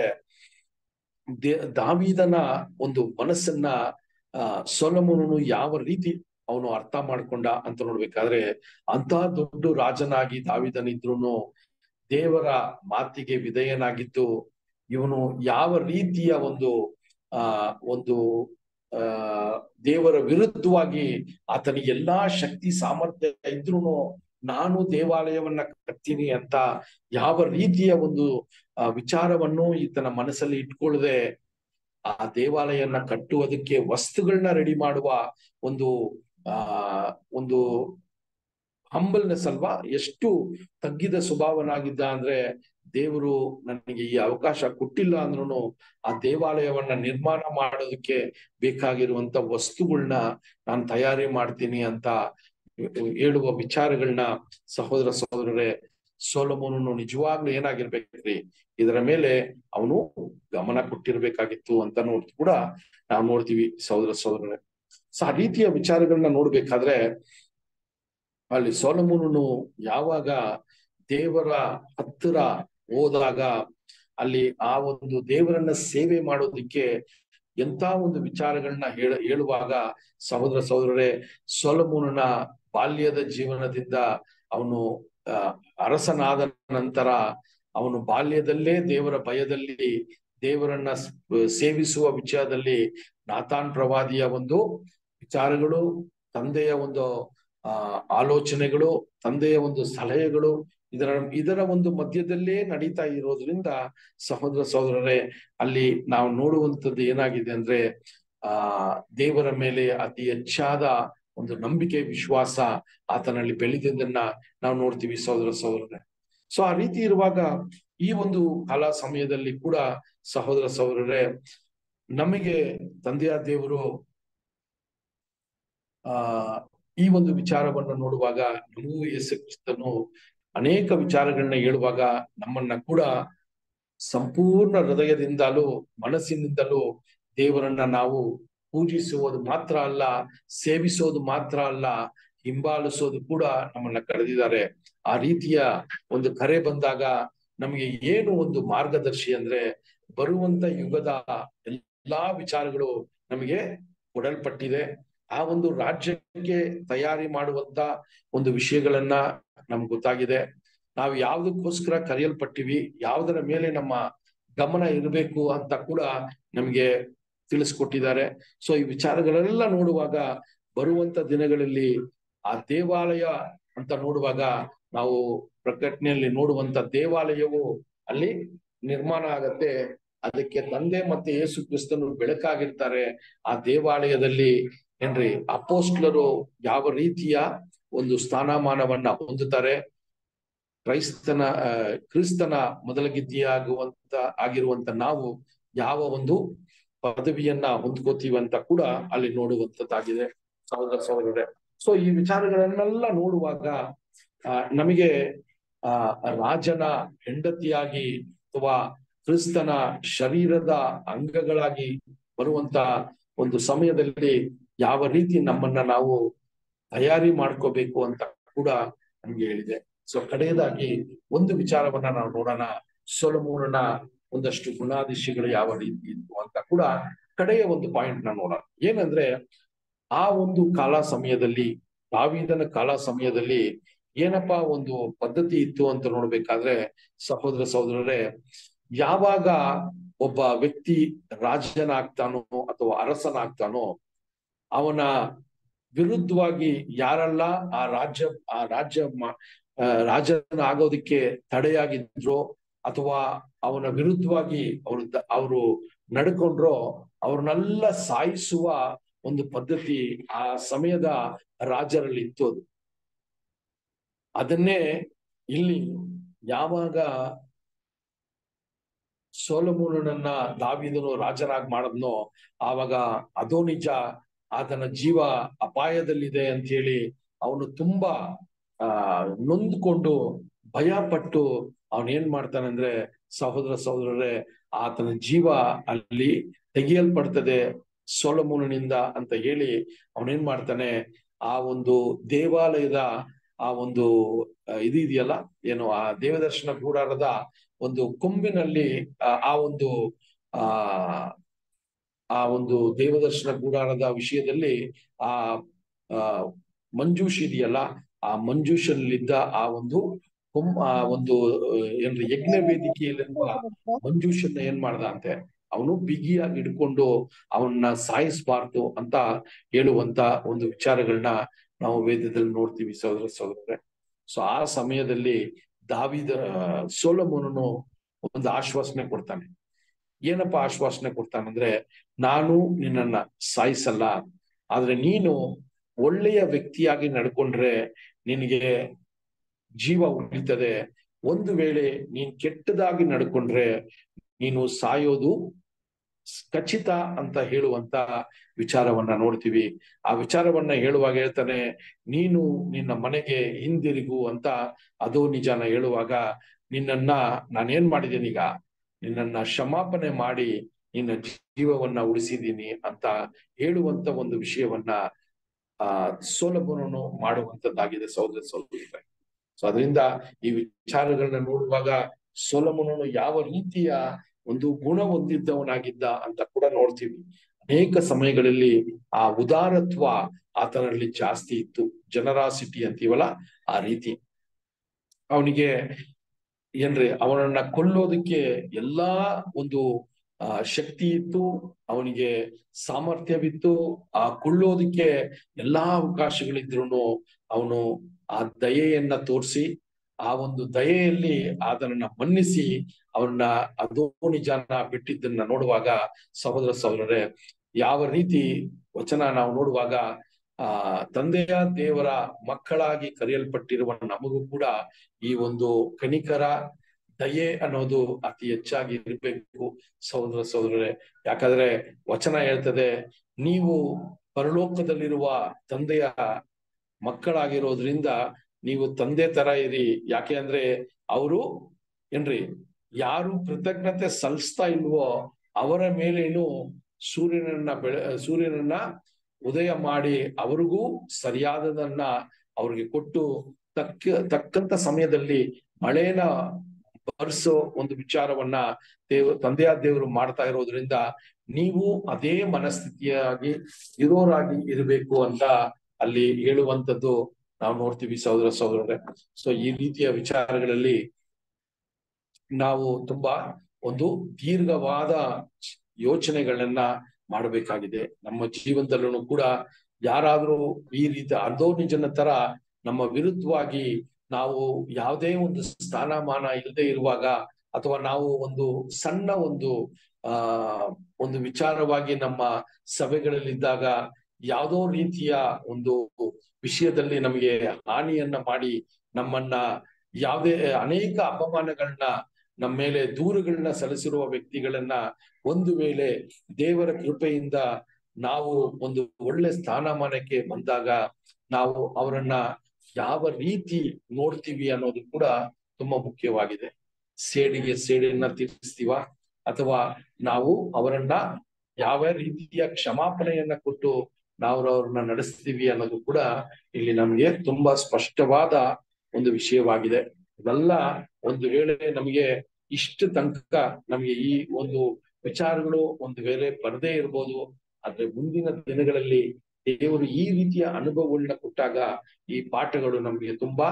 ದೇ ದಾವಿದನ ಒಂದು ಮನಸ್ಸನ್ನ ಆ ಸೊಲಮೋನನು ಯಾವ ರೀತಿ ಅವನು ಅರ್ಥ ಮಾಡ್ಕೊಂಡ ಅಂತ ನೋಡ್ಬೇಕಾದ್ರೆ ಅಂತ ದೊಡ್ಡ ರಾಜನಾಗಿ ದಾವಿದನಿದ್ರುನು ದೇವರ ಮಾತಿಗೆ ವಿಧೇಯನಾಗಿದ್ದು ಇವನು ಯಾವ ರೀತಿಯ ಒಂದು ಆ ಒಂದು ಆ ದೇವರ ವಿರುದ್ಧವಾಗಿ ಆತನಿಗೆ ಎಲ್ಲಾ ಶಕ್ತಿ ಸಾಮರ್ಥ್ಯ ಇದ್ರುನು ನಾನು ದೇವಾಲಯವನ್ನ ಕಟ್ತೀನಿ ಅಂತ ಯಾವ ರೀತಿಯ ಒಂದು ಆ ವಿಚಾರವನ್ನು ಈತನ ಮನಸ್ಸಲ್ಲಿ ಇಟ್ಕೊಳ್ಳದೆ ಆ ದೇವಾಲಯನ್ನ ಕಟ್ಟುವುದಕ್ಕೆ ವಸ್ತುಗಳನ್ನ ರೆಡಿ ಮಾಡುವ ಒಂದು ಆ ಒಂದು ಹಂಬಲ್ನೆಸ್ ಅಲ್ವಾ ಎಷ್ಟು ತಗ್ಗಿದ ಸ್ವಭಾವನಾಗಿದ್ದ ಅಂದ್ರೆ ದೇವರು ನನಗೆ ಈ ಅವಕಾಶ ಕೊಟ್ಟಿಲ್ಲ ಅಂದ್ರೂ ಆ ದೇವಾಲಯವನ್ನ ನಿರ್ಮಾಣ ಮಾಡೋದಕ್ಕೆ ಬೇಕಾಗಿರುವಂತ ವಸ್ತುಗಳನ್ನ ನಾನು ತಯಾರಿ ಮಾಡ್ತೀನಿ ಅಂತ ಹೇಳುವ ವಿಚಾರಗಳನ್ನ ಸಹೋದರ ಸಹೋದರರೇ ಸೋಲಮೋನನು ನಿಜವಾಗ್ಲೂ ಏನಾಗಿರ್ಬೇಕ್ರಿ ಇದರ ಮೇಲೆ ಅವನು ಗಮನ ಕೊಟ್ಟಿರ್ಬೇಕಾಗಿತ್ತು ಅಂತ ನೋಡ್ ಕೂಡ ನಾವು ನೋಡ್ತೀವಿ ಸಹೋದರ ಸಹೋದರರೇ ಸೊ ಆ ರೀತಿಯ ವಿಚಾರಗಳನ್ನ ನೋಡ್ಬೇಕಾದ್ರೆ ಅಲ್ಲಿ ಸೋಲಮೋನನು ಯಾವಾಗ ದೇವರ ಹತ್ತಿರ ಹೋದಾಗ ಅಲ್ಲಿ ಆ ಒಂದು ದೇವರನ್ನ ಸೇವೆ ಮಾಡೋದಿಕ್ಕೆ ಎಂತ ಒಂದು ವಿಚಾರಗಳನ್ನ ಹೇಳ ಹೇಳುವಾಗ ಸಹೋದರ ಸಹೋದರರೇ ಸೊಲಮೋನನ ಬಾಲ್ಯದ ಜೀವನದಿಂದ ಅವನು ಅಹ್ ಅರಸನಾದ ನಂತರ ಅವನು ಬಾಲ್ಯದಲ್ಲೇ ದೇವರ ಭಯದಲ್ಲಿ ದೇವರನ್ನ ಸೇವಿಸುವ ವಿಷಯದಲ್ಲಿ ನಾತಾನ್ ಪ್ರವಾದಿಯ ಒಂದು ವಿಚಾರಗಳು ತಂದೆಯ ಒಂದು ಆ ಆಲೋಚನೆಗಳು ತಂದೆಯ ಒಂದು ಸಲಹೆಗಳು ಇದರ ಇದರ ಒಂದು ಮಧ್ಯದಲ್ಲೇ ನಡೀತಾ ಇರೋದ್ರಿಂದ ಸಹೋದರ ಸಹೋದರರೇ ಅಲ್ಲಿ ನಾವು ನೋಡುವಂಥದ್ದು ಏನಾಗಿದೆ ಅಂದ್ರೆ ಆ ದೇವರ ಮೇಲೆ ಅತಿ ಹೆಚ್ಚಾದ ಒಂದು ನಂಬಿಕೆ ವಿಶ್ವಾಸ ಆತನಲ್ಲಿ ಬೆಳೆದಿದ್ದನ್ನ ನಾವು ನೋಡ್ತೀವಿ ಸಹೋದರ ಸಹೋದರರೇ ಸೊ ಆ ರೀತಿ ಇರುವಾಗ ಈ ಒಂದು ಕಾಲ ಸಮಯದಲ್ಲಿ ಕೂಡ ಸಹೋದರ ಸಹೋದರರೇ ನಮಗೆ ತಂದೆಯ ದೇವರು ಆ ಈ ಒಂದು ವಿಚಾರವನ್ನು ನೋಡುವಾಗ ನಮಗೂ ಯೇಸು ಕ್ರಿಸ್ತನು ಅನೇಕ ವಿಚಾರಗಳನ್ನ ಹೇಳುವಾಗ ನಮ್ಮನ್ನ ಕೂಡ ಸಂಪೂರ್ಣ ಹೃದಯದಿಂದಲೂ ಮನಸ್ಸಿನಿಂದಲೂ ದೇವರನ್ನ ನಾವು ಪೂಜಿಸುವುದು ಮಾತ್ರ ಅಲ್ಲ ಸೇವಿಸೋದು ಮಾತ್ರ ಅಲ್ಲ ಹಿಂಬಾಲಿಸೋದು ಕೂಡ ನಮ್ಮನ್ನ ಕರೆದಿದ್ದಾರೆ ಆ ರೀತಿಯ ಒಂದು ಕರೆ ಬಂದಾಗ ನಮಗೆ ಏನು ಒಂದು ಮಾರ್ಗದರ್ಶಿ ಅಂದ್ರೆ ಬರುವಂತ ಯುಗದ ಎಲ್ಲಾ ವಿಚಾರಗಳು ನಮಗೆ ಕೊಡಲ್ಪಟ್ಟಿದೆ ಆ ಒಂದು ರಾಜ್ಯಕ್ಕೆ ತಯಾರಿ ಮಾಡುವಂತ ಒಂದು ವಿಷಯಗಳನ್ನ ನಮ್ಗೆ ಗೊತ್ತಾಗಿದೆ ನಾವು ಯಾವ್ದಕ್ಕೋಸ್ಕರ ಕರೆಯಲ್ಪಟ್ಟಿವಿ ಯಾವುದರ ಮೇಲೆ ನಮ್ಮ ಗಮನ ಇರಬೇಕು ಅಂತ ಕೂಡ ನಮ್ಗೆ ತಿಳಿಸ್ಕೊಟ್ಟಿದ್ದಾರೆ ಸೊ ಈ ವಿಚಾರಗಳೆಲ್ಲ ನೋಡುವಾಗ ಬರುವಂತ ದಿನಗಳಲ್ಲಿ ಆ ದೇವಾಲಯ ಅಂತ ನೋಡುವಾಗ ನಾವು ಪ್ರಕಟಣೆಯಲ್ಲಿ ನೋಡುವಂತ ದೇವಾಲಯವು ಅಲ್ಲಿ ನಿರ್ಮಾಣ ಆಗತ್ತೆ ಅದಕ್ಕೆ ತಂದೆ ಮತ್ತೆ ಯೇಸು ಕ್ರಿಸ್ತನು ಬೆಳಕಾಗಿರ್ತಾರೆ ಆ ದೇವಾಲಯದಲ್ಲಿ ಏನ್ರಿ ಅಪೋಸ್ಟ್ಲರು ಯಾವ ರೀತಿಯ ಒಂದು ಸ್ಥಾನಮಾನವನ್ನ ಹೊಂದುತ್ತಾರೆ ಕ್ರೈಸ್ತನ ಕ್ರಿಸ್ತನ ಮೊದಲಗಿದ್ದಿಯಾಗುವಂತ ಆಗಿರುವಂತ ನಾವು ಯಾವ ಒಂದು ಪದವಿಯನ್ನ ಹೊಂದ್ಕೋತೀವಿ ಅಂತ ಕೂಡ ಅಲ್ಲಿ ನೋಡುವಂತದ್ದಾಗಿದೆ ಸಹೋದರ ಸಹೋದರರೇ ಸೊ ಈ ವಿಚಾರಗಳನ್ನೆಲ್ಲ ನೋಡುವಾಗ ಆ ನಮಗೆ ಆ ರಾಜನ ಹೆಂಡತಿಯಾಗಿ ಅಥವಾ ಕ್ರಿಸ್ತನ ಶರೀರದ ಅಂಗಗಳಾಗಿ ಬರುವಂತ ಒಂದು ಸಮಯದಲ್ಲಿ ಯಾವ ರೀತಿ ನಮ್ಮನ್ನ ನಾವು ತಯಾರಿ ಮಾಡ್ಕೋಬೇಕು ಅಂತ ಕೂಡ ನಮ್ಗೆ ಹೇಳಿದೆ ಸೊ ಕಡೆಯದಾಗಿ ಒಂದು ವಿಚಾರವನ್ನ ನಾವು ನೋಡೋಣ ಸೊಲಮೂರನ ಒಂದಷ್ಟು ಗುಣಾದಿಶಗಳು ಯಾವ ರೀತಿ ಇತ್ತು ಅಂತ ಕೂಡ ಕಡೆಯ ಒಂದು ಪಾಯಿಂಟ್ ನ ನೋಡೋಣ ಏನಂದ್ರೆ ಆ ಒಂದು ಕಾಲ ಸಮಯದಲ್ಲಿ ದಾವಿದನ ಕಾಲ ಸಮಯದಲ್ಲಿ ಏನಪ್ಪಾ ಒಂದು ಪದ್ಧತಿ ಇತ್ತು ಅಂತ ನೋಡ್ಬೇಕಾದ್ರೆ ಸಹೋದರ ಸಹೋದರರೇ ಯಾವಾಗ ಒಬ್ಬ ವ್ಯಕ್ತಿ ರಾಜನಾಗ್ತಾನೋ ಅಥವಾ ಅರಸನಾಗ್ತಾನೋ ಅವನ ವಿರುದ್ಧವಾಗಿ ಯಾರೆಲ್ಲ ಆ ರಾಜ್ಯ ಆ ರಾಜ್ಯ ರಾಜನ ಆಗೋದಕ್ಕೆ ತಡೆಯಾಗಿದ್ರು ಅಥವಾ ಅವನ ವಿರುದ್ಧವಾಗಿ ಅವ್ರ ಅವರು ನಡ್ಕೊಂಡ್ರೋ ಅವ್ರನ್ನೆಲ್ಲ ಸಾಯಿಸುವ ಒಂದು ಪದ್ಧತಿ ಆ ಸಮಯದ ರಾಜರಲ್ಲಿ ಇತ್ತು ಅದು ಅದನ್ನೇ ಇಲ್ಲಿ ಯಾವಾಗ ಸೋಲಮೂಲನನ್ನ ದಾವಿದನು ರಾಜನಾಗಿ ಮಾಡದ್ನೋ ಆವಾಗ ಅದೋ ನಿಜ ಆತನ ಜೀವ ಅಪಾಯದಲ್ಲಿದೆ ಅಂತ ಹೇಳಿ ಅವನು ತುಂಬಾ ಆ ನೊಂದ್ಕೊಂಡು ಭಯ ಪಟ್ಟು ಅವನ್ ಏನ್ ಮಾಡ್ತಾನಂದ್ರೆ ಸಹೋದರ ಸಹೋದರರೇ ಆತನ ಜೀವ ಅಲ್ಲಿ ತೆಗೆಯಲ್ಪಡ್ತದೆ ಸೊಲಮೋನನಿಂದ ಅಂತ ಹೇಳಿ ಅವನೇನ್ ಮಾಡ್ತಾನೆ ಆ ಒಂದು ದೇವಾಲಯದ ಆ ಒಂದು ಆ, ಇದು ಇದೆಯಲ್ಲ ಏನು ಆ ದೇವದರ್ಶನ ಗೂಡಾರದ ಒಂದು ಕೊಂಬಿನಲ್ಲಿ ಆ ಆ ಒಂದು ಆ ಆ ಒಂದು ದೇವದರ್ಶನ ಗೂಡಾರದ ವಿಷಯದಲ್ಲಿ ಆ ಆ ಮಂಜೂಷ್ ಇದೆಯಲ್ಲ ಆ ಮಂಜೂಷಲ್ಲಿದ್ದ ಆ ಒಂದು ಕೊಂ ಆ ಒಂದು ಆ, ಏನ್ರಿ ಯಜ್ಞ ವೇದಿಕೆಯಲ್ಲಿರುವ ಮಂಜೂಷನ್ನ ಏನ್ ಮಾಡ್ದ ಅಂತೆ ಅವನು ಬಿಗಿಯಾಗಿ ಹಿಡ್ಕೊಂಡು ಅವನ್ನ ಸಾಯಿಸಬಾರ್ದು ಅಂತ ಹೇಳುವಂತ ಒಂದು ವಿಚಾರಗಳನ್ನ ನಾವು ವೇದದಲ್ಲಿ ನೋಡ್ತೀವಿ ಸಹೋದರ ಸಹೋದರರೇ ಸೊ ಆ ಸಮಯದಲ್ಲಿ ದಾವಿದ ಸೋಲಮೋನನು ಒಂದು ಆಶ್ವಾಸನೆ ಕೊಡ್ತಾನೆ ಏನಪ್ಪ ಆಶ್ವಾಸನೆ ಕೊಡ್ತಾನಂದ್ರೆ ನಾನು ನಿನ್ನನ್ನ ಸಾಯಿಸಲ್ಲ ಆದ್ರೆ ನೀನು ಒಳ್ಳೆಯ ವ್ಯಕ್ತಿಯಾಗಿ ನಡ್ಕೊಂಡ್ರೆ ನಿನಗೆ ಜೀವ ಉಳಿತದೆ ಒಂದು ವೇಳೆ ನೀನ್ ಕೆಟ್ಟದಾಗಿ ನಡ್ಕೊಂಡ್ರೆ ನೀನು ಸಾಯೋದು ಖಚಿತ ಅಂತ ಹೇಳುವಂತ ವಿಚಾರವನ್ನ ನೋಡ್ತೀವಿ ಆ ವಿಚಾರವನ್ನ ಹೇಳುವಾಗ ಹೇಳ್ತಾನೆ ನೀನು ನಿನ್ನ ಮನೆಗೆ ಹಿಂದಿರುಗು ಅಂತ ಅದು ನಿಜಾನ ಹೇಳುವಾಗ ನಿನ್ನನ್ನ ನಾನೇನ್ ಮಾಡಿದ್ದೀನಿ ಈಗ ನಿನ್ನನ್ನ ಕ್ಷಮಾಪಣೆ ಮಾಡಿ ನಿನ್ನ ಜೀವವನ್ನ ಉಳಿಸಿದ್ದೀನಿ ಅಂತ ಹೇಳುವಂತ ಒಂದು ವಿಷಯವನ್ನ ಆ ಸೋಲಭನನು ಮಾಡುವಂತದ್ದಾಗಿದೆ ಸಹೋದರ ಸಹೋದರ ಸೊ ಅದರಿಂದ ಈ ವಿಚಾರಗಳನ್ನ ನೋಡುವಾಗ ಸೋಲಮನನು ಯಾವ ರೀತಿಯ ಒಂದು ಗುಣ ಹೊಂದಿದ್ದವನಾಗಿದ್ದ ಅಂತ ಕೂಡ ನೋಡ್ತೀವಿ ಅನೇಕ ಸಮಯಗಳಲ್ಲಿ ಆ ಉದಾರತ್ವ ಆತನಲ್ಲಿ ಜಾಸ್ತಿ ಇತ್ತು ಜನರಾಸಿಟಿ ಅಂತೀವಲ್ಲ ಆ ರೀತಿ ಅವನಿಗೆ ಏನ್ರಿ ಅವನನ್ನ ಕೊಲ್ಲೋದಕ್ಕೆ ಎಲ್ಲಾ ಒಂದು ಆ ಶಕ್ತಿ ಇತ್ತು ಅವನಿಗೆ ಸಾಮರ್ಥ್ಯವಿತ್ತು ಆ ಕೊಳ್ಳೋದಕ್ಕೆ ಎಲ್ಲಾ ಅವಕಾಶಗಳಿದ್ರು ಅವನು ಆ ದಯೆಯನ್ನ ತೋರಿಸಿ ಆ ಒಂದು ದಯೆಯಲ್ಲಿ ಆತನನ್ನ ಮನ್ನಿಸಿ ಅವನ್ನ ಅದೋ ನಿಜಾನ ಬಿಟ್ಟಿದ್ದನ್ನ ನೋಡುವಾಗ ಸಹೋದರ ಸಹೋದರರೇ ಯಾವ ರೀತಿ ವಚನ ನಾವು ನೋಡುವಾಗ ಆ ತಂದೆಯ ದೇವರ ಮಕ್ಕಳಾಗಿ ಕರೆಯಲ್ಪಟ್ಟಿರುವ ನಮಗೂ ಕೂಡ ಈ ಒಂದು ಕನಿಕರ ದಯೆ ಅನ್ನೋದು ಅತಿ ಹೆಚ್ಚಾಗಿ ಇರಬೇಕು ಸಹೋದರ ಸಹೋದರರೇ ಯಾಕಂದ್ರೆ ವಚನ ಹೇಳ್ತದೆ ನೀವು ಪರಲೋಕದಲ್ಲಿರುವ ತಂದೆಯ ಮಕ್ಕಳಾಗಿರೋದ್ರಿಂದ ನೀವು ತಂದೆ ತರ ಇರಿ ಯಾಕೆ ಅಂದ್ರೆ ಅವರು ಏನ್ರಿ ಯಾರು ಕೃತಜ್ಞತೆ ಸಲ್ಲಿಸ್ತಾ ಇಲ್ವೋ ಅವರ ಮೇಲೇನು ಸೂರ್ಯನನ್ನ ಬೆಳೆ ಸೂರ್ಯನನ್ನ ಉದಯ ಮಾಡಿ ಅವ್ರಿಗೂ ಸರಿಯಾದದನ್ನ ಅವ್ರಿಗೆ ಕೊಟ್ಟು ತಕ್ಕ ತಕ್ಕಂತ ಸಮಯದಲ್ಲಿ ಮಳೆನ ಬರ್ಸೋ ಒಂದು ವಿಚಾರವನ್ನ ದೇವ ತಂದೆಯ ದೇವರು ಮಾಡ್ತಾ ಇರೋದ್ರಿಂದ ನೀವು ಅದೇ ಮನಸ್ಥಿತಿಯಾಗಿ ಇರೋರಾಗಿ ಇರಬೇಕು ಅಂತ ಅಲ್ಲಿ ಹೇಳುವಂತದ್ದು ನಾವು ನೋಡ್ತೀವಿ ಸಹೋದರ ಸಹೋದರರೇ ಸೊ ಈ ರೀತಿಯ ವಿಚಾರಗಳಲ್ಲಿ ನಾವು ತುಂಬಾ ಒಂದು ದೀರ್ಘವಾದ ಯೋಚನೆಗಳನ್ನ ಮಾಡಬೇಕಾಗಿದೆ ನಮ್ಮ ಜೀವನದಲ್ಲೂ ಕೂಡ ಯಾರಾದ್ರೂ ಈ ರೀತಿ ಅರ್ಧೋ ನಿಜನ ತರ ನಮ್ಮ ವಿರುದ್ಧವಾಗಿ ನಾವು ಯಾವುದೇ ಒಂದು ಸ್ಥಾನಮಾನ ಇಲ್ಲದೆ ಇರುವಾಗ ಅಥವಾ ನಾವು ಒಂದು ಸಣ್ಣ ಒಂದು ಆ ಒಂದು ವಿಚಾರವಾಗಿ ನಮ್ಮ ಸಭೆಗಳಲ್ಲಿದ್ದಾಗ ಯಾವುದೋ ರೀತಿಯ ಒಂದು ವಿಷಯದಲ್ಲಿ ನಮಗೆ ಹಾನಿಯನ್ನ ಮಾಡಿ ನಮ್ಮನ್ನ ಯಾವುದೇ ಅನೇಕ ಅಪಮಾನಗಳನ್ನ ನಮ್ಮ ಮೇಲೆ ದೂರುಗಳನ್ನ ಸಲ್ಲಿಸಿರುವ ವ್ಯಕ್ತಿಗಳನ್ನ ಒಂದು ವೇಳೆ ದೇವರ ಕೃಪೆಯಿಂದ ನಾವು ಒಂದು ಒಳ್ಳೆ ಸ್ಥಾನಮಾನಕ್ಕೆ ಬಂದಾಗ ನಾವು ಅವರನ್ನ ಯಾವ ರೀತಿ ನೋಡ್ತೀವಿ ಅನ್ನೋದು ಕೂಡ ತುಂಬಾ ಮುಖ್ಯವಾಗಿದೆ ಸೇಡಿಗೆ ಸೇಡಿಯನ್ನ ತೀರಿಸ್ತೀವ ಅಥವಾ ನಾವು ಅವರನ್ನ ಯಾವ ರೀತಿಯ ಕ್ಷಮಾಪಣೆಯನ್ನ ಕೊಟ್ಟು ನಾವು ಅವ್ರನ್ನ ನಡೆಸ್ತೀವಿ ಅನ್ನೋದು ಕೂಡ ಇಲ್ಲಿ ನಮ್ಗೆ ತುಂಬಾ ಸ್ಪಷ್ಟವಾದ ಒಂದು ವಿಷಯವಾಗಿದೆ ಇವೆಲ್ಲ ಒಂದು ವೇಳೆ ನಮಗೆ ಇಷ್ಟು ತನಕ ನಮಗೆ ಈ ಒಂದು ವಿಚಾರಗಳು ಒಂದು ವೇಳೆ ಬರದೇ ಇರ್ಬೋದು ಆದ್ರೆ ಮುಂದಿನ ದಿನಗಳಲ್ಲಿ ದೇವರು ಈ ರೀತಿಯ ಅನುಭವಗಳನ್ನ ಕೊಟ್ಟಾಗ ಈ ಪಾಠಗಳು ನಮಗೆ ತುಂಬಾ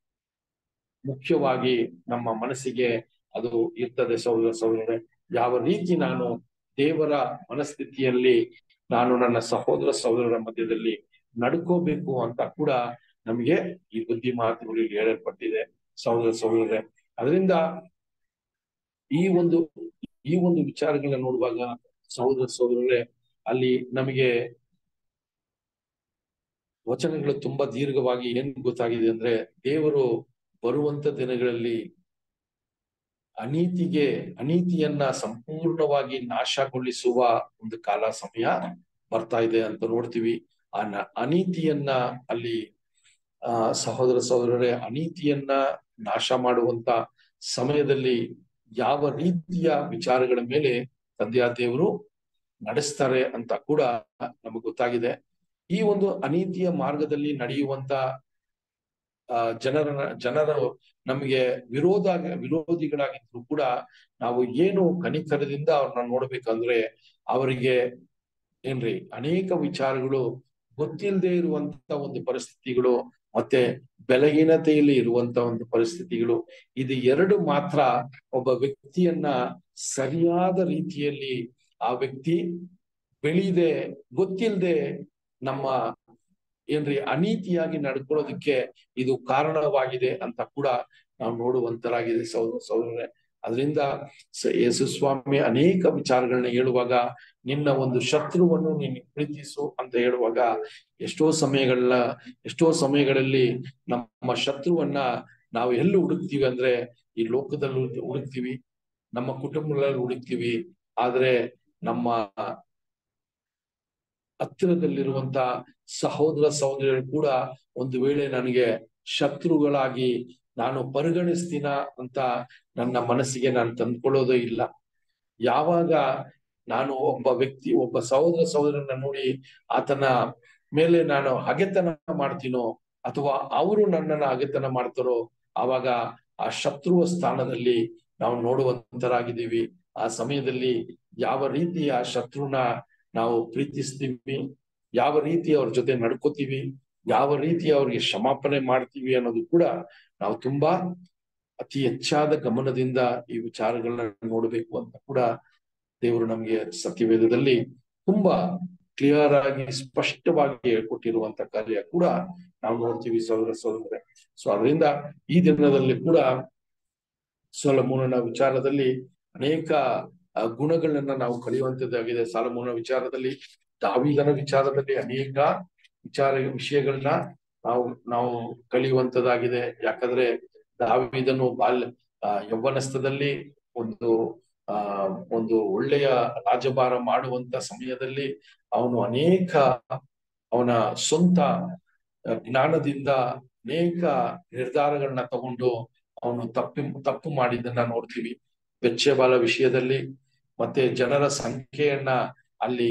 ಮುಖ್ಯವಾಗಿ ನಮ್ಮ ಮನಸ್ಸಿಗೆ ಅದು ಇರ್ತದೆ ಸಹೋದರ ಸಹೋದರರೇ ಯಾವ ರೀತಿ ನಾನು ದೇವರ ಮನಸ್ಥಿತಿಯಲ್ಲಿ ನಾನು ನನ್ನ ಸಹೋದರ ಸಹೋದರರ ಮಧ್ಯದಲ್ಲಿ ನಡ್ಕೋಬೇಕು ಅಂತ ಕೂಡ ನಮಗೆ ಈ ಬುದ್ಧಿ ಮಾತುಗಳಲ್ಲಿ ಹೇಳಲ್ಪಟ್ಟಿದೆ ಸಹೋದರ ಸಹೋದರರೇ ಅದರಿಂದ ಈ ಒಂದು ಈ ಒಂದು ವಿಚಾರಗಳನ್ನ ನೋಡುವಾಗ ಸಹೋದರ ಸಹೋದರರೇ ಅಲ್ಲಿ ನಮಗೆ ವಚನಗಳು ತುಂಬಾ ದೀರ್ಘವಾಗಿ ಏನ್ ಗೊತ್ತಾಗಿದೆ ಅಂದ್ರೆ ದೇವರು ಬರುವಂತ ದಿನಗಳಲ್ಲಿ ಅನೀತಿಗೆ ಅನೀತಿಯನ್ನ ಸಂಪೂರ್ಣವಾಗಿ ನಾಶಗೊಳಿಸುವ ಒಂದು ಕಾಲ ಸಮಯ ಬರ್ತಾ ಇದೆ ಅಂತ ನೋಡ್ತೀವಿ ಆ ಅನೀತಿಯನ್ನ ಅಲ್ಲಿ ಆ ಸಹೋದರ ಸಹೋದರರೇ ಅನೀತಿಯನ್ನ ನಾಶ ಮಾಡುವಂತ ಸಮಯದಲ್ಲಿ ಯಾವ ರೀತಿಯ ವಿಚಾರಗಳ ಮೇಲೆ ತಂದೆಯ ದೇವರು ನಡೆಸ್ತಾರೆ ಅಂತ ಕೂಡ ನಮಗೆ ಗೊತ್ತಾಗಿದೆ ಈ ಒಂದು ಅನೀತಿಯ ಮಾರ್ಗದಲ್ಲಿ ನಡೆಯುವಂತ ಆ ಜನರ ಜನರು ನಮಗೆ ವಿರೋಧ ವಿರೋಧಿಗಳಾಗಿದ್ರು ಕೂಡ ನಾವು ಏನು ಕನಿಕರದಿಂದ ಅವ್ರನ್ನ ನೋಡ್ಬೇಕಂದ್ರೆ ಅವರಿಗೆ ಏನ್ರಿ ಅನೇಕ ವಿಚಾರಗಳು ಗೊತ್ತಿಲ್ಲದೆ ಇರುವಂತ ಒಂದು ಪರಿಸ್ಥಿತಿಗಳು ಮತ್ತೆ ಬೆಲಹೀನತೆಯಲ್ಲಿ ಇರುವಂತ ಒಂದು ಪರಿಸ್ಥಿತಿಗಳು ಇದು ಎರಡು ಮಾತ್ರ ಒಬ್ಬ ವ್ಯಕ್ತಿಯನ್ನ ಸರಿಯಾದ ರೀತಿಯಲ್ಲಿ ಆ ವ್ಯಕ್ತಿ ಬೆಳೀದೆ ಗೊತ್ತಿಲ್ಲದೆ ನಮ್ಮ ಏನ್ರಿ ಅನೀತಿಯಾಗಿ ನಡ್ಕೊಳ್ಳೋದಕ್ಕೆ ಇದು ಕಾರಣವಾಗಿದೆ ಅಂತ ಕೂಡ ನಾವು ನೋಡುವಂತರಾಗಿದೆ ಸಹೋದರ ಸಹೋದರರೇ ಅದರಿಂದ ಯೇಸು ಸ್ವಾಮಿ ಅನೇಕ ವಿಚಾರಗಳನ್ನ ಹೇಳುವಾಗ ನಿನ್ನ ಒಂದು ಶತ್ರುವನ್ನು ನೀನು ಪ್ರೀತಿಸು ಅಂತ ಹೇಳುವಾಗ ಎಷ್ಟೋ ಸಮಯಗಳ ಎಷ್ಟೋ ಸಮಯಗಳಲ್ಲಿ ನಮ್ಮ ಶತ್ರುವನ್ನ ನಾವು ಎಲ್ಲಿ ಹುಡುಕ್ತಿವಿ ಅಂದ್ರೆ ಈ ಲೋಕದಲ್ಲಿ ಹುಡುಕ್ತಿವಿ ನಮ್ಮ ಕುಟುಂಬಗಳಲ್ಲಿ ಹುಡುಕ್ತಿವಿ ಆದ್ರೆ ನಮ್ಮ ಹತ್ತಿರದಲ್ಲಿರುವಂತ ಸಹೋದರ ಸಹೋದರಿಯರು ಕೂಡ ಒಂದು ವೇಳೆ ನನಗೆ ಶತ್ರುಗಳಾಗಿ ನಾನು ಪರಿಗಣಿಸ್ತೀನ ಅಂತ ನನ್ನ ಮನಸ್ಸಿಗೆ ನಾನು ತಂದ್ಕೊಳ್ಳೋದೇ ಇಲ್ಲ ಯಾವಾಗ ನಾನು ಒಬ್ಬ ವ್ಯಕ್ತಿ ಒಬ್ಬ ಸಹೋದರ ಸಹೋದರನ ನೋಡಿ ಆತನ ಮೇಲೆ ನಾನು ಹಗೆತನ ಮಾಡ್ತೀನೋ ಅಥವಾ ಅವರು ನನ್ನನ್ನ ಹಗೆತನ ಮಾಡ್ತಾರೋ ಆವಾಗ ಆ ಶತ್ರುವ ಸ್ಥಾನದಲ್ಲಿ ನಾವು ನೋಡುವಂತರಾಗಿದ್ದೀವಿ ಆ ಸಮಯದಲ್ಲಿ ಯಾವ ರೀತಿಯ ಶತ್ರುನ ನಾವು ಪ್ರೀತಿಸ್ತೀವಿ ಯಾವ ರೀತಿ ಅವ್ರ ಜೊತೆ ನಡ್ಕೋತೀವಿ ಯಾವ ರೀತಿ ಅವ್ರಿಗೆ ಕ್ಷಮಾಪಣೆ ಮಾಡ್ತೀವಿ ಅನ್ನೋದು ಕೂಡ ನಾವು ತುಂಬಾ ಅತಿ ಹೆಚ್ಚಾದ ಗಮನದಿಂದ ಈ ವಿಚಾರಗಳನ್ನ ನೋಡ್ಬೇಕು ಅಂತ ಕೂಡ ದೇವರು ನಮ್ಗೆ ಸತ್ಯವೇದದಲ್ಲಿ ತುಂಬಾ ಕ್ಲಿಯರ್ ಆಗಿ ಸ್ಪಷ್ಟವಾಗಿ ಹೇಳ್ಕೊಟ್ಟಿರುವಂತ ಕಾರ್ಯ ಕೂಡ ನಾವು ನೋಡ್ತೀವಿ ಸಹೋದರ ಸಹೋದರ ಸೊ ಅದರಿಂದ ಈ ದಿನದಲ್ಲಿ ಕೂಡ ಸೊಲಮೂನನ ವಿಚಾರದಲ್ಲಿ ಅನೇಕ ಗುಣಗಳನ್ನ ನಾವು ಕಲಿಯುವಂತದ್ದಾಗಿದೆ ಸಾಲಮೂನ ವಿಚಾರದಲ್ಲಿ ದಾವಿದನ ವಿಚಾರದಲ್ಲಿ ಅನೇಕ ವಿಚಾರ ವಿಷಯಗಳನ್ನ ನಾವು ನಾವು ಕಲಿಯುವಂತದ್ದಾಗಿದೆ ಯಾಕಂದ್ರೆ ದಾವಿದನು ಬಾಲ್ಯ ಯೌವನಸ್ಥದಲ್ಲಿ ಒಂದು ಆ ಒಂದು ಒಳ್ಳೆಯ ರಾಜಭಾರ ಮಾಡುವಂತ ಸಮಯದಲ್ಲಿ ಅವನು ಅನೇಕ ಅವನ ಸ್ವಂತ ಜ್ಞಾನದಿಂದ ಅನೇಕ ನಿರ್ಧಾರಗಳನ್ನ ತಗೊಂಡು ಅವನು ತಪ್ಪಿ ತಪ್ಪು ಮಾಡಿದ್ದನ್ನ ನೋಡ್ತೀವಿ ಬೆಚ್ಚೆಬಾಲ ವಿಷಯದಲ್ಲಿ ಮತ್ತೆ ಜನರ ಸಂಖ್ಯೆಯನ್ನ ಅಲ್ಲಿ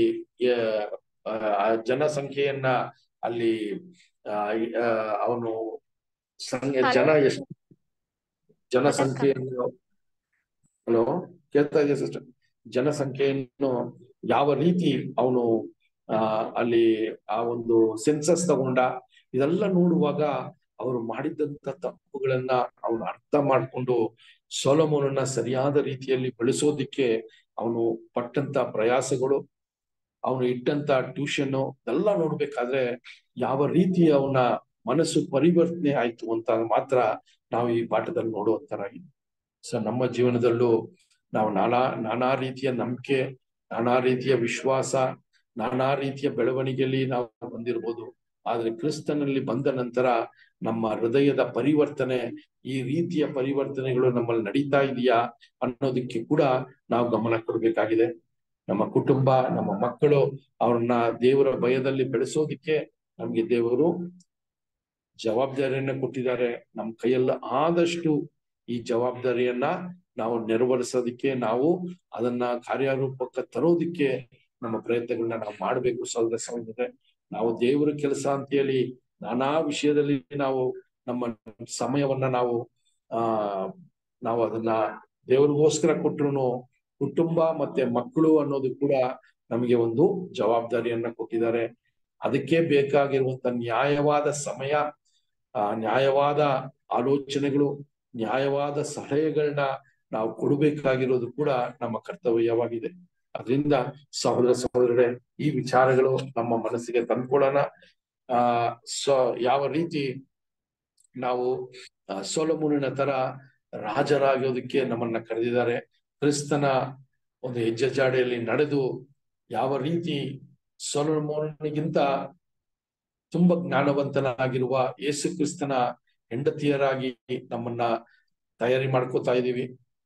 ಜನಸಂಖ್ಯೆಯನ್ನ ಅಲ್ಲಿ ಅವನು ಸಂಖ್ಯೆ ಜನ ಎಷ್ಟು ಜನಸಂಖ್ಯೆಯನ್ನು ಹಲೋ ಕೇಳ್ತಾ ಇದೆಯಾ ಸಿಸ್ಟರ್ ಜನಸಂಖ್ಯೆಯನ್ನು ಯಾವ ರೀತಿ ಅವನು ಆ ಅಲ್ಲಿ ಆ ಒಂದು ಸೆನ್ಸಸ್ ತಗೊಂಡ ಇದೆಲ್ಲ ನೋಡುವಾಗ ಅವರು ಮಾಡಿದಂತ ತಪ್ಪುಗಳನ್ನ ಅವನು ಅರ್ಥ ಮಾಡ್ಕೊಂಡು ಸೋಲಮೋನನ್ನ ಸರಿಯಾದ ರೀತಿಯಲ್ಲಿ ಬೆಳೆಸೋದಿಕ್ಕೆ ಅವನು ಪಟ್ಟಂತ ಪ್ರಯಾಸಗಳು ಅವನು ಇಟ್ಟಂತ ಟ್ಯೂಷನ್ ಎಲ್ಲ ನೋಡ್ಬೇಕಾದ್ರೆ ಯಾವ ರೀತಿ ಅವನ ಮನಸ್ಸು ಪರಿವರ್ತನೆ ಆಯ್ತು ಅಂತ ಮಾತ್ರ ನಾವು ಈ ಪಾಠದಲ್ಲಿ ನೋಡುವಂತರಾಗಿದೆ ಸೊ ನಮ್ಮ ಜೀವನದಲ್ಲೂ ನಾವು ನಾನಾ ನಾನಾ ರೀತಿಯ ನಂಬಿಕೆ ನಾನಾ ರೀತಿಯ ವಿಶ್ವಾಸ ನಾನಾ ರೀತಿಯ ಬೆಳವಣಿಗೆಯಲ್ಲಿ ನಾವು ಬಂದಿರ್ಬೋದು ಆದ್ರೆ ಕ್ರಿಸ್ತನಲ್ಲಿ ಬಂದ ನಂತರ ನಮ್ಮ ಹೃದಯದ ಪರಿವರ್ತನೆ ಈ ರೀತಿಯ ಪರಿವರ್ತನೆಗಳು ನಮ್ಮಲ್ಲಿ ನಡೀತಾ ಇದೆಯಾ ಅನ್ನೋದಕ್ಕೆ ಕೂಡ ನಾವು ಗಮನ ಕೊಡ್ಬೇಕಾಗಿದೆ ನಮ್ಮ ಕುಟುಂಬ ನಮ್ಮ ಮಕ್ಕಳು ಅವ್ರನ್ನ ದೇವರ ಭಯದಲ್ಲಿ ಬೆಳೆಸೋದಿಕ್ಕೆ ನಮ್ಗೆ ದೇವರು ಜವಾಬ್ದಾರಿಯನ್ನ ಕೊಟ್ಟಿದ್ದಾರೆ ನಮ್ಮ ಕೈಯಲ್ಲಿ ಆದಷ್ಟು ಈ ಜವಾಬ್ದಾರಿಯನ್ನ ನಾವು ನೆರವೇರಿಸೋದಿಕ್ಕೆ ನಾವು ಅದನ್ನ ಕಾರ್ಯರೂಪಕ್ಕೆ ತರೋದಿಕ್ಕೆ ನಮ್ಮ ಪ್ರಯತ್ನಗಳನ್ನ ನಾವು ಮಾಡ್ಬೇಕು ಸಹೋದರ ಸಹೋದರ ನಾವು ದೇವರ ಕೆಲಸ ಅಂತ ಹೇಳಿ ನಾನಾ ವಿಷಯದಲ್ಲಿ ನಾವು ನಮ್ಮ ಸಮಯವನ್ನ ನಾವು ಆ ನಾವು ಅದನ್ನ ದೇವ್ರಿಗೋಸ್ಕರ ಕೊಟ್ರು ಕುಟುಂಬ ಮತ್ತೆ ಮಕ್ಕಳು ಅನ್ನೋದು ಕೂಡ ನಮಗೆ ಒಂದು ಜವಾಬ್ದಾರಿಯನ್ನ ಕೊಟ್ಟಿದ್ದಾರೆ ಅದಕ್ಕೆ ಬೇಕಾಗಿರುವಂತ ನ್ಯಾಯವಾದ ಸಮಯ ಆ ನ್ಯಾಯವಾದ ಆಲೋಚನೆಗಳು ನ್ಯಾಯವಾದ ಸಲಹೆಗಳನ್ನ ನಾವು ಕೊಡಬೇಕಾಗಿರೋದು ಕೂಡ ನಮ್ಮ ಕರ್ತವ್ಯವಾಗಿದೆ ಅದರಿಂದ ಸಹೋದರ ಸಹೋದರರೇ ಈ ವಿಚಾರಗಳು ನಮ್ಮ ಮನಸ್ಸಿಗೆ ತಂದ್ಕೊಳ್ಳೋಣ ಆ ಸೊ ಯಾವ ರೀತಿ ನಾವು ಸೋಲಮೂನಿನ ತರ ರಾಜರಾಗೋದಕ್ಕೆ ನಮ್ಮನ್ನ ಕರೆದಿದ್ದಾರೆ ಕ್ರಿಸ್ತನ ಒಂದು ಹೆಜ್ಜೆ ಜಾಡೆಯಲ್ಲಿ ನಡೆದು ಯಾವ ರೀತಿ ಸೋಲಮೋನಿಗಿಂತ ತುಂಬಾ ಜ್ಞಾನವಂತನಾಗಿರುವ ಯೇಸು ಕ್ರಿಸ್ತನ ಹೆಂಡತಿಯರಾಗಿ ನಮ್ಮನ್ನ ತಯಾರಿ ಮಾಡ್ಕೋತಾ ಇದೀವಿ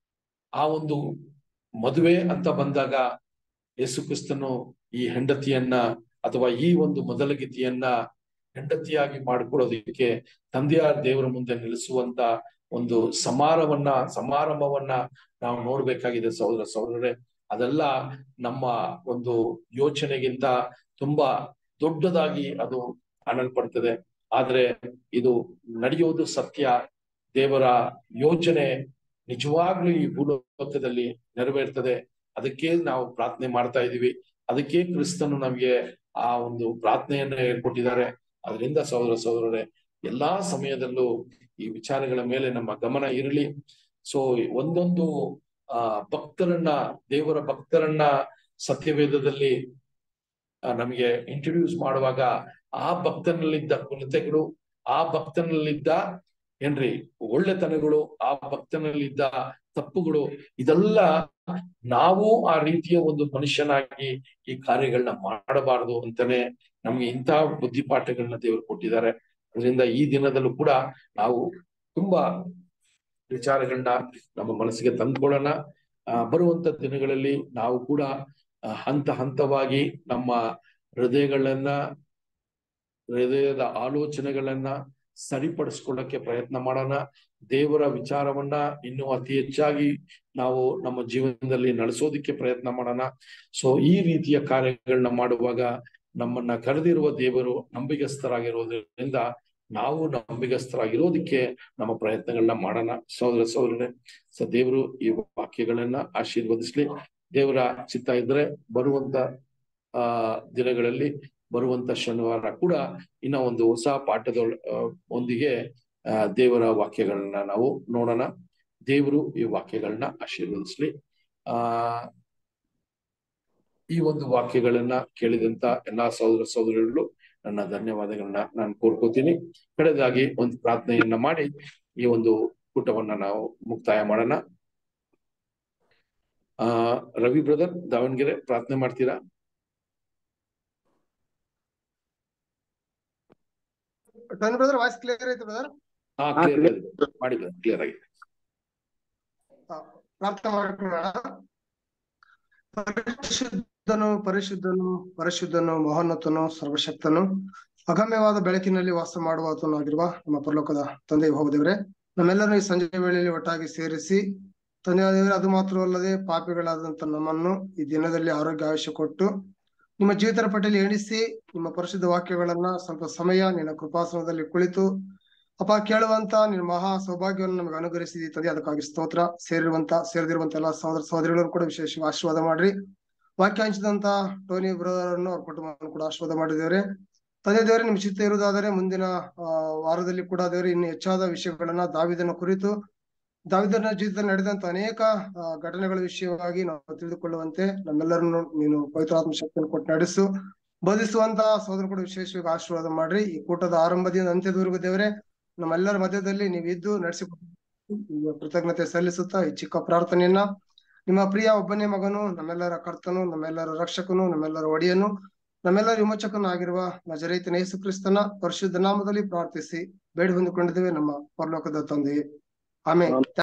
ಆ ಒಂದು ಮದುವೆ ಅಂತ ಬಂದಾಗ ಯೇಸು ಕ್ರಿಸ್ತನು ಈ ಹೆಂಡತಿಯನ್ನ ಅಥವಾ ಈ ಒಂದು ಮೊದಲಗಿತಿಯನ್ನ ಹೆಂಡತಿಯಾಗಿ ಮಾಡ್ಕೊಳ್ಳೋದಕ್ಕೆ ತಂದೆಯ ದೇವರ ಮುಂದೆ ನಿಲ್ಲಿಸುವಂತ ಒಂದು ಸಮಾರಂಭವನ್ನ ಸಮಾರಂಭವನ್ನ ನಾವು ನೋಡ್ಬೇಕಾಗಿದೆ ಸಹೋದರ ಸಹೋದರರೇ ಅದೆಲ್ಲ ನಮ್ಮ ಒಂದು ಯೋಚನೆಗಿಂತ ತುಂಬಾ ದೊಡ್ಡದಾಗಿ ಅದು ಕಾಣಲ್ಪಡ್ತದೆ ಆದ್ರೆ ಇದು ನಡೆಯೋದು ಸತ್ಯ ದೇವರ ಯೋಜನೆ ನಿಜವಾಗ್ಲೂ ಈ ಭೂಲೋಕದಲ್ಲಿ ನೆರವೇರ್ತದೆ ಅದಕ್ಕೆ ನಾವು ಪ್ರಾರ್ಥನೆ ಮಾಡ್ತಾ ಇದೀವಿ ಅದಕ್ಕೆ ಕ್ರಿಸ್ತನು ನಮ್ಗೆ ಆ ಒಂದು ಪ್ರಾರ್ಥನೆಯನ್ನ ಹೇಳ್ಕೊಟ್ಟಿದ್ದಾರೆ ಅದರಿಂದ ಸಹೋದರ ಸಹೋದರರೇ ಎಲ್ಲಾ ಸಮಯದಲ್ಲೂ ಈ ವಿಚಾರಗಳ ಮೇಲೆ ನಮ್ಮ ಗಮನ ಇರಲಿ ಸೊ ಒಂದೊಂದು ಆ ಭಕ್ತರನ್ನ ದೇವರ ಭಕ್ತರನ್ನ ಸತ್ಯವೇದದಲ್ಲಿ ಆ, ನಮಗೆ ಇಂಟ್ರೊಡ್ಯೂಸ್ ಮಾಡುವಾಗ ಆ ಭಕ್ತನಲ್ಲಿದ್ದ ಕೊರತೆಗಳು ಆ ಭಕ್ತನಲ್ಲಿದ್ದ ಏನ್ರಿ ಒಳ್ಳೆತನಗಳು ಆ ಭಕ್ತನಲ್ಲಿದ್ದ ತಪ್ಪುಗಳು ಇದೆಲ್ಲ ನಾವು ಆ ರೀತಿಯ ಒಂದು ಮನುಷ್ಯನಾಗಿ ಈ ಕಾರ್ಯಗಳನ್ನ ಮಾಡಬಾರದು ಅಂತಾನೆ ನಮ್ಗೆ ಇಂತಹ ಬುದ್ಧಿಪಾಠಗಳನ್ನ ದೇವರು ಕೊಟ್ಟಿದ್ದಾರೆ ಅದರಿಂದ ಈ ದಿನದಲ್ಲೂ ಕೂಡ ನಾವು ತುಂಬಾ ವಿಚಾರಗಳನ್ನ ನಮ್ಮ ಮನಸ್ಸಿಗೆ ತಂದ್ಕೊಳ್ಳೋಣ ಆ, ಬರುವಂತ ದಿನಗಳಲ್ಲಿ ನಾವು ಕೂಡ ಆ, ಹಂತ ಹಂತವಾಗಿ ನಮ್ಮ ಹೃದಯಗಳನ್ನ ಹೃದಯದ ಆಲೋಚನೆಗಳನ್ನ ಸರಿಪಡಿಸ್ಕೊಳ್ಳಕ್ಕೆ ಪ್ರಯತ್ನ ಮಾಡೋಣ ದೇವರ ವಿಚಾರವನ್ನ ಇನ್ನೂ ಅತಿ ಹೆಚ್ಚಾಗಿ ನಾವು ನಮ್ಮ ಜೀವನದಲ್ಲಿ ನಡೆಸೋದಿಕ್ಕೆ ಪ್ರಯತ್ನ ಮಾಡೋಣ ಸೊ ಈ ರೀತಿಯ ಕಾರ್ಯಗಳನ್ನ ಮಾಡುವಾಗ ನಮ್ಮನ್ನ ಕರೆದಿರುವ ದೇವರು ನಂಬಿಗಸ್ತರಾಗಿರೋದ್ರಿಂದ ನಾವು ನಂಬಿಗಸ್ತರಾಗಿರೋದಕ್ಕೆ ನಮ್ಮ ಪ್ರಯತ್ನಗಳನ್ನ ಮಾಡೋಣ ಸಹೋದರ ಸಹೋದರನೇ ಸೊ ದೇವರು ಈ ವಾಕ್ಯಗಳನ್ನ ಆಶೀರ್ವದಿಸ್ಲಿ ದೇವರ ಚಿತ್ತ ಇದ್ರೆ ಬರುವಂತ ಆ ದಿನಗಳಲ್ಲಿ ಬರುವಂತ ಶನಿವಾರ ಕೂಡ ಇನ್ನ ಒಂದು ಹೊಸ ಪಾಠದ ಒಂದಿಗೆ ಆ ದೇವರ ವಾಕ್ಯಗಳನ್ನ ನಾವು ನೋಡೋಣ ದೇವರು ಈ ವಾಕ್ಯಗಳನ್ನ ಆಶೀರ್ವದಿಸ್ಲಿ ಆ ಈ ಒಂದು ವಾಕ್ಯಗಳನ್ನ ಕೇಳಿದಂತ ಎಲ್ಲಾ ಸಹೋದರ ಸಹೋದರಗಳು ನನ್ನ ಧನ್ಯವಾದಗಳನ್ನ ನಾನು ಕೋರ್ಕೋತೀನಿ ಕಡೆದಾಗಿ ಒಂದು ಪ್ರಾರ್ಥನೆಯನ್ನ ಮಾಡಿ ಈ ಒಂದು ಕೂಟವನ್ನ ನಾವು ಮುಕ್ತಾಯ ಮಾಡೋಣ ಆ ರವಿ ಬ್ರದರ್ ದಾವಣಗೆರೆ ಪ್ರಾರ್ಥನೆ ಮಾಡ್ತೀರಾ ಟನ್ ಬ್ರದರ್ ವಾಯ್ಸ್ ಕ್ಲಿಯರ್ ಐತೆ ಬ್ರದರ್ ಹಾ ಹಾ, ಕ್ಲಿಯರ್ ಮಾಡಿ ಕ್ಲಿಯರ್ ಆಗಿದೆ ಪ್ರಾರ್ಥನೆ ಮಾಡ್ಕೊಳ್ಳೋಣ ಪರಿಶುದ್ಧನು ಪರಿಶುದ್ಧನು ಪರಿಶುದ್ಧನು ಮಹೋನ್ನತನು ಸರ್ವಶಕ್ತನು ಅಗಮ್ಯವಾದ ಬೆಳಕಿನಲ್ಲಿ ವಾಸ ಮಾಡುವಾತನಾಗಿರುವ ನಮ್ಮ ಪರಲೋಕದ ತಂದೆ ಹೋಗದೇವ್ರೆ ನಮ್ಮೆಲ್ಲರೂ ಈ ಸಂಜೆ ವೇಳೆಯಲ್ಲಿ ಒಟ್ಟಾಗಿ ಸೇರಿಸಿ ತಂದೆ ದೇವರೇ ಅದು ಮಾತ್ರವಲ್ಲದೆ ಪಾಪಿಗಳಾದಂತ ನಮ್ಮನ್ನು ಈ ದಿನದಲ್ಲಿ ಆರೋಗ್ಯ ಆಯುಷ್ಯ ಕೊಟ್ಟು ನಿಮ್ಮ ಜೀವಿತರ ಪಟ್ಟಿಯಲ್ಲಿ ಎಣಿಸಿ ನಿಮ್ಮ ಪರಿಶುದ್ಧ ವಾಕ್ಯಗಳನ್ನ ಸ್ವಲ್ಪ ಸಮಯ ನಿನ್ನ ಕೃಪಾಸನದಲ್ಲಿ ಕುಳಿತು ಅಪ್ಪ ಕೇಳುವಂತ ನಿನ್ನ ಮಹಾ ಸೌಭಾಗ್ಯವನ್ನು ನಮಗೆ ಅನುಗ್ರಹಿಸಿದಿ ತಂದೆ ಅದಕ್ಕಾಗಿ ಸ್ತೋತ್ರ ಸೇರಿರುವಂತ ಸೇರಿದಿರುವಂತ ಎಲ್ಲ ಸಹೋದರ ಸಹೋದರಿಗಳನ್ನು ಕೂಡ ವಿಶೇಷ ಆಶೀರ್ವಾದ ಮಾಡ್ರಿ ವಾಕ್ಯ ಹಂಚಿದಂತ ಟೋನಿ ಬ್ರದರ್ ಅನ್ನು ಅವ್ರ ಕುಟುಂಬವನ್ನು ಕೂಡ ಆಶೀರ್ವಾದ ಮಾಡಿದೇವ್ರೆ ತಂದೆ ದೇವರೇ ನಿಮ್ ಚಿತ್ತ ಇರುವುದಾದರೆ ಮುಂದಿನ ಆ ವಾರದಲ್ಲಿ ಕೂಡ ದೇವರೇ ಇನ್ನು ಹೆಚ್ಚಾದ ವಿಷಯಗಳನ್ನ ದಾವಿದನ ಕುರಿತು ದಾವಿದನ ಜೀವಿತದಲ್ಲಿ ನಡೆದಂತ ಅನೇಕ ಆ, ಘಟನೆಗಳ ವಿಷಯವಾಗಿ ನಾವು ತಿಳಿದುಕೊಳ್ಳುವಂತೆ ನಮ್ಮೆಲ್ಲರನ್ನು ನೀನು ಪವಿತ್ರಾತ್ಮ ಶಕ್ತಿಯನ್ನು ಕೊಟ್ಟು ನಡೆಸು ಬೋಧಿಸುವಂತ ಸಹೋದರ ಕೂಡ ವಿಶೇಷವಾಗಿ ಆಶೀರ್ವಾದ ಮಾಡ್ರಿ ಈ ಕೂಟದ ಆರಂಭದಿಂದ ಅಂತ್ಯದವರೆಗೂ ದೇವರೇ ನಮ್ಮೆಲ್ಲರ ಮಧ್ಯದಲ್ಲಿ ನೀವು ಇದ್ದು ನಡೆಸಿ ಕೃತಜ್ಞತೆ ಸಲ್ಲಿಸುತ್ತಾ ಈ ಚಿಕ್ಕ ಪ್ರಾರ್ಥನೆಯನ್ನ ನಿಮ್ಮ ಪ್ರಿಯ ಒಬ್ಬನೇ ಮಗನು ನಮ್ಮೆಲ್ಲರ ಕರ್ತನು ನಮ್ಮೆಲ್ಲರ ರಕ್ಷಕನು ನಮ್ಮೆಲ್ಲರ ಒಡೆಯನು ನಮ್ಮೆಲ್ಲರ ವಿಮೋಚಕನು ಆಗಿರುವ ನಜರೈತನ ಯೇಸು ಕ್ರಿಸ್ತನ ಪರಿಶುದ್ಧ ನಾಮದಲ್ಲಿ ಪ್ರಾರ್ಥಿಸಿ ಬೇಡಿ ಹೊಂದಿಕೊಂಡಿದ್ದೇವೆ ನಮ್ಮ ಪರಲೋಕದ ತಂದೆಯೇ ಆಮೇಲೆ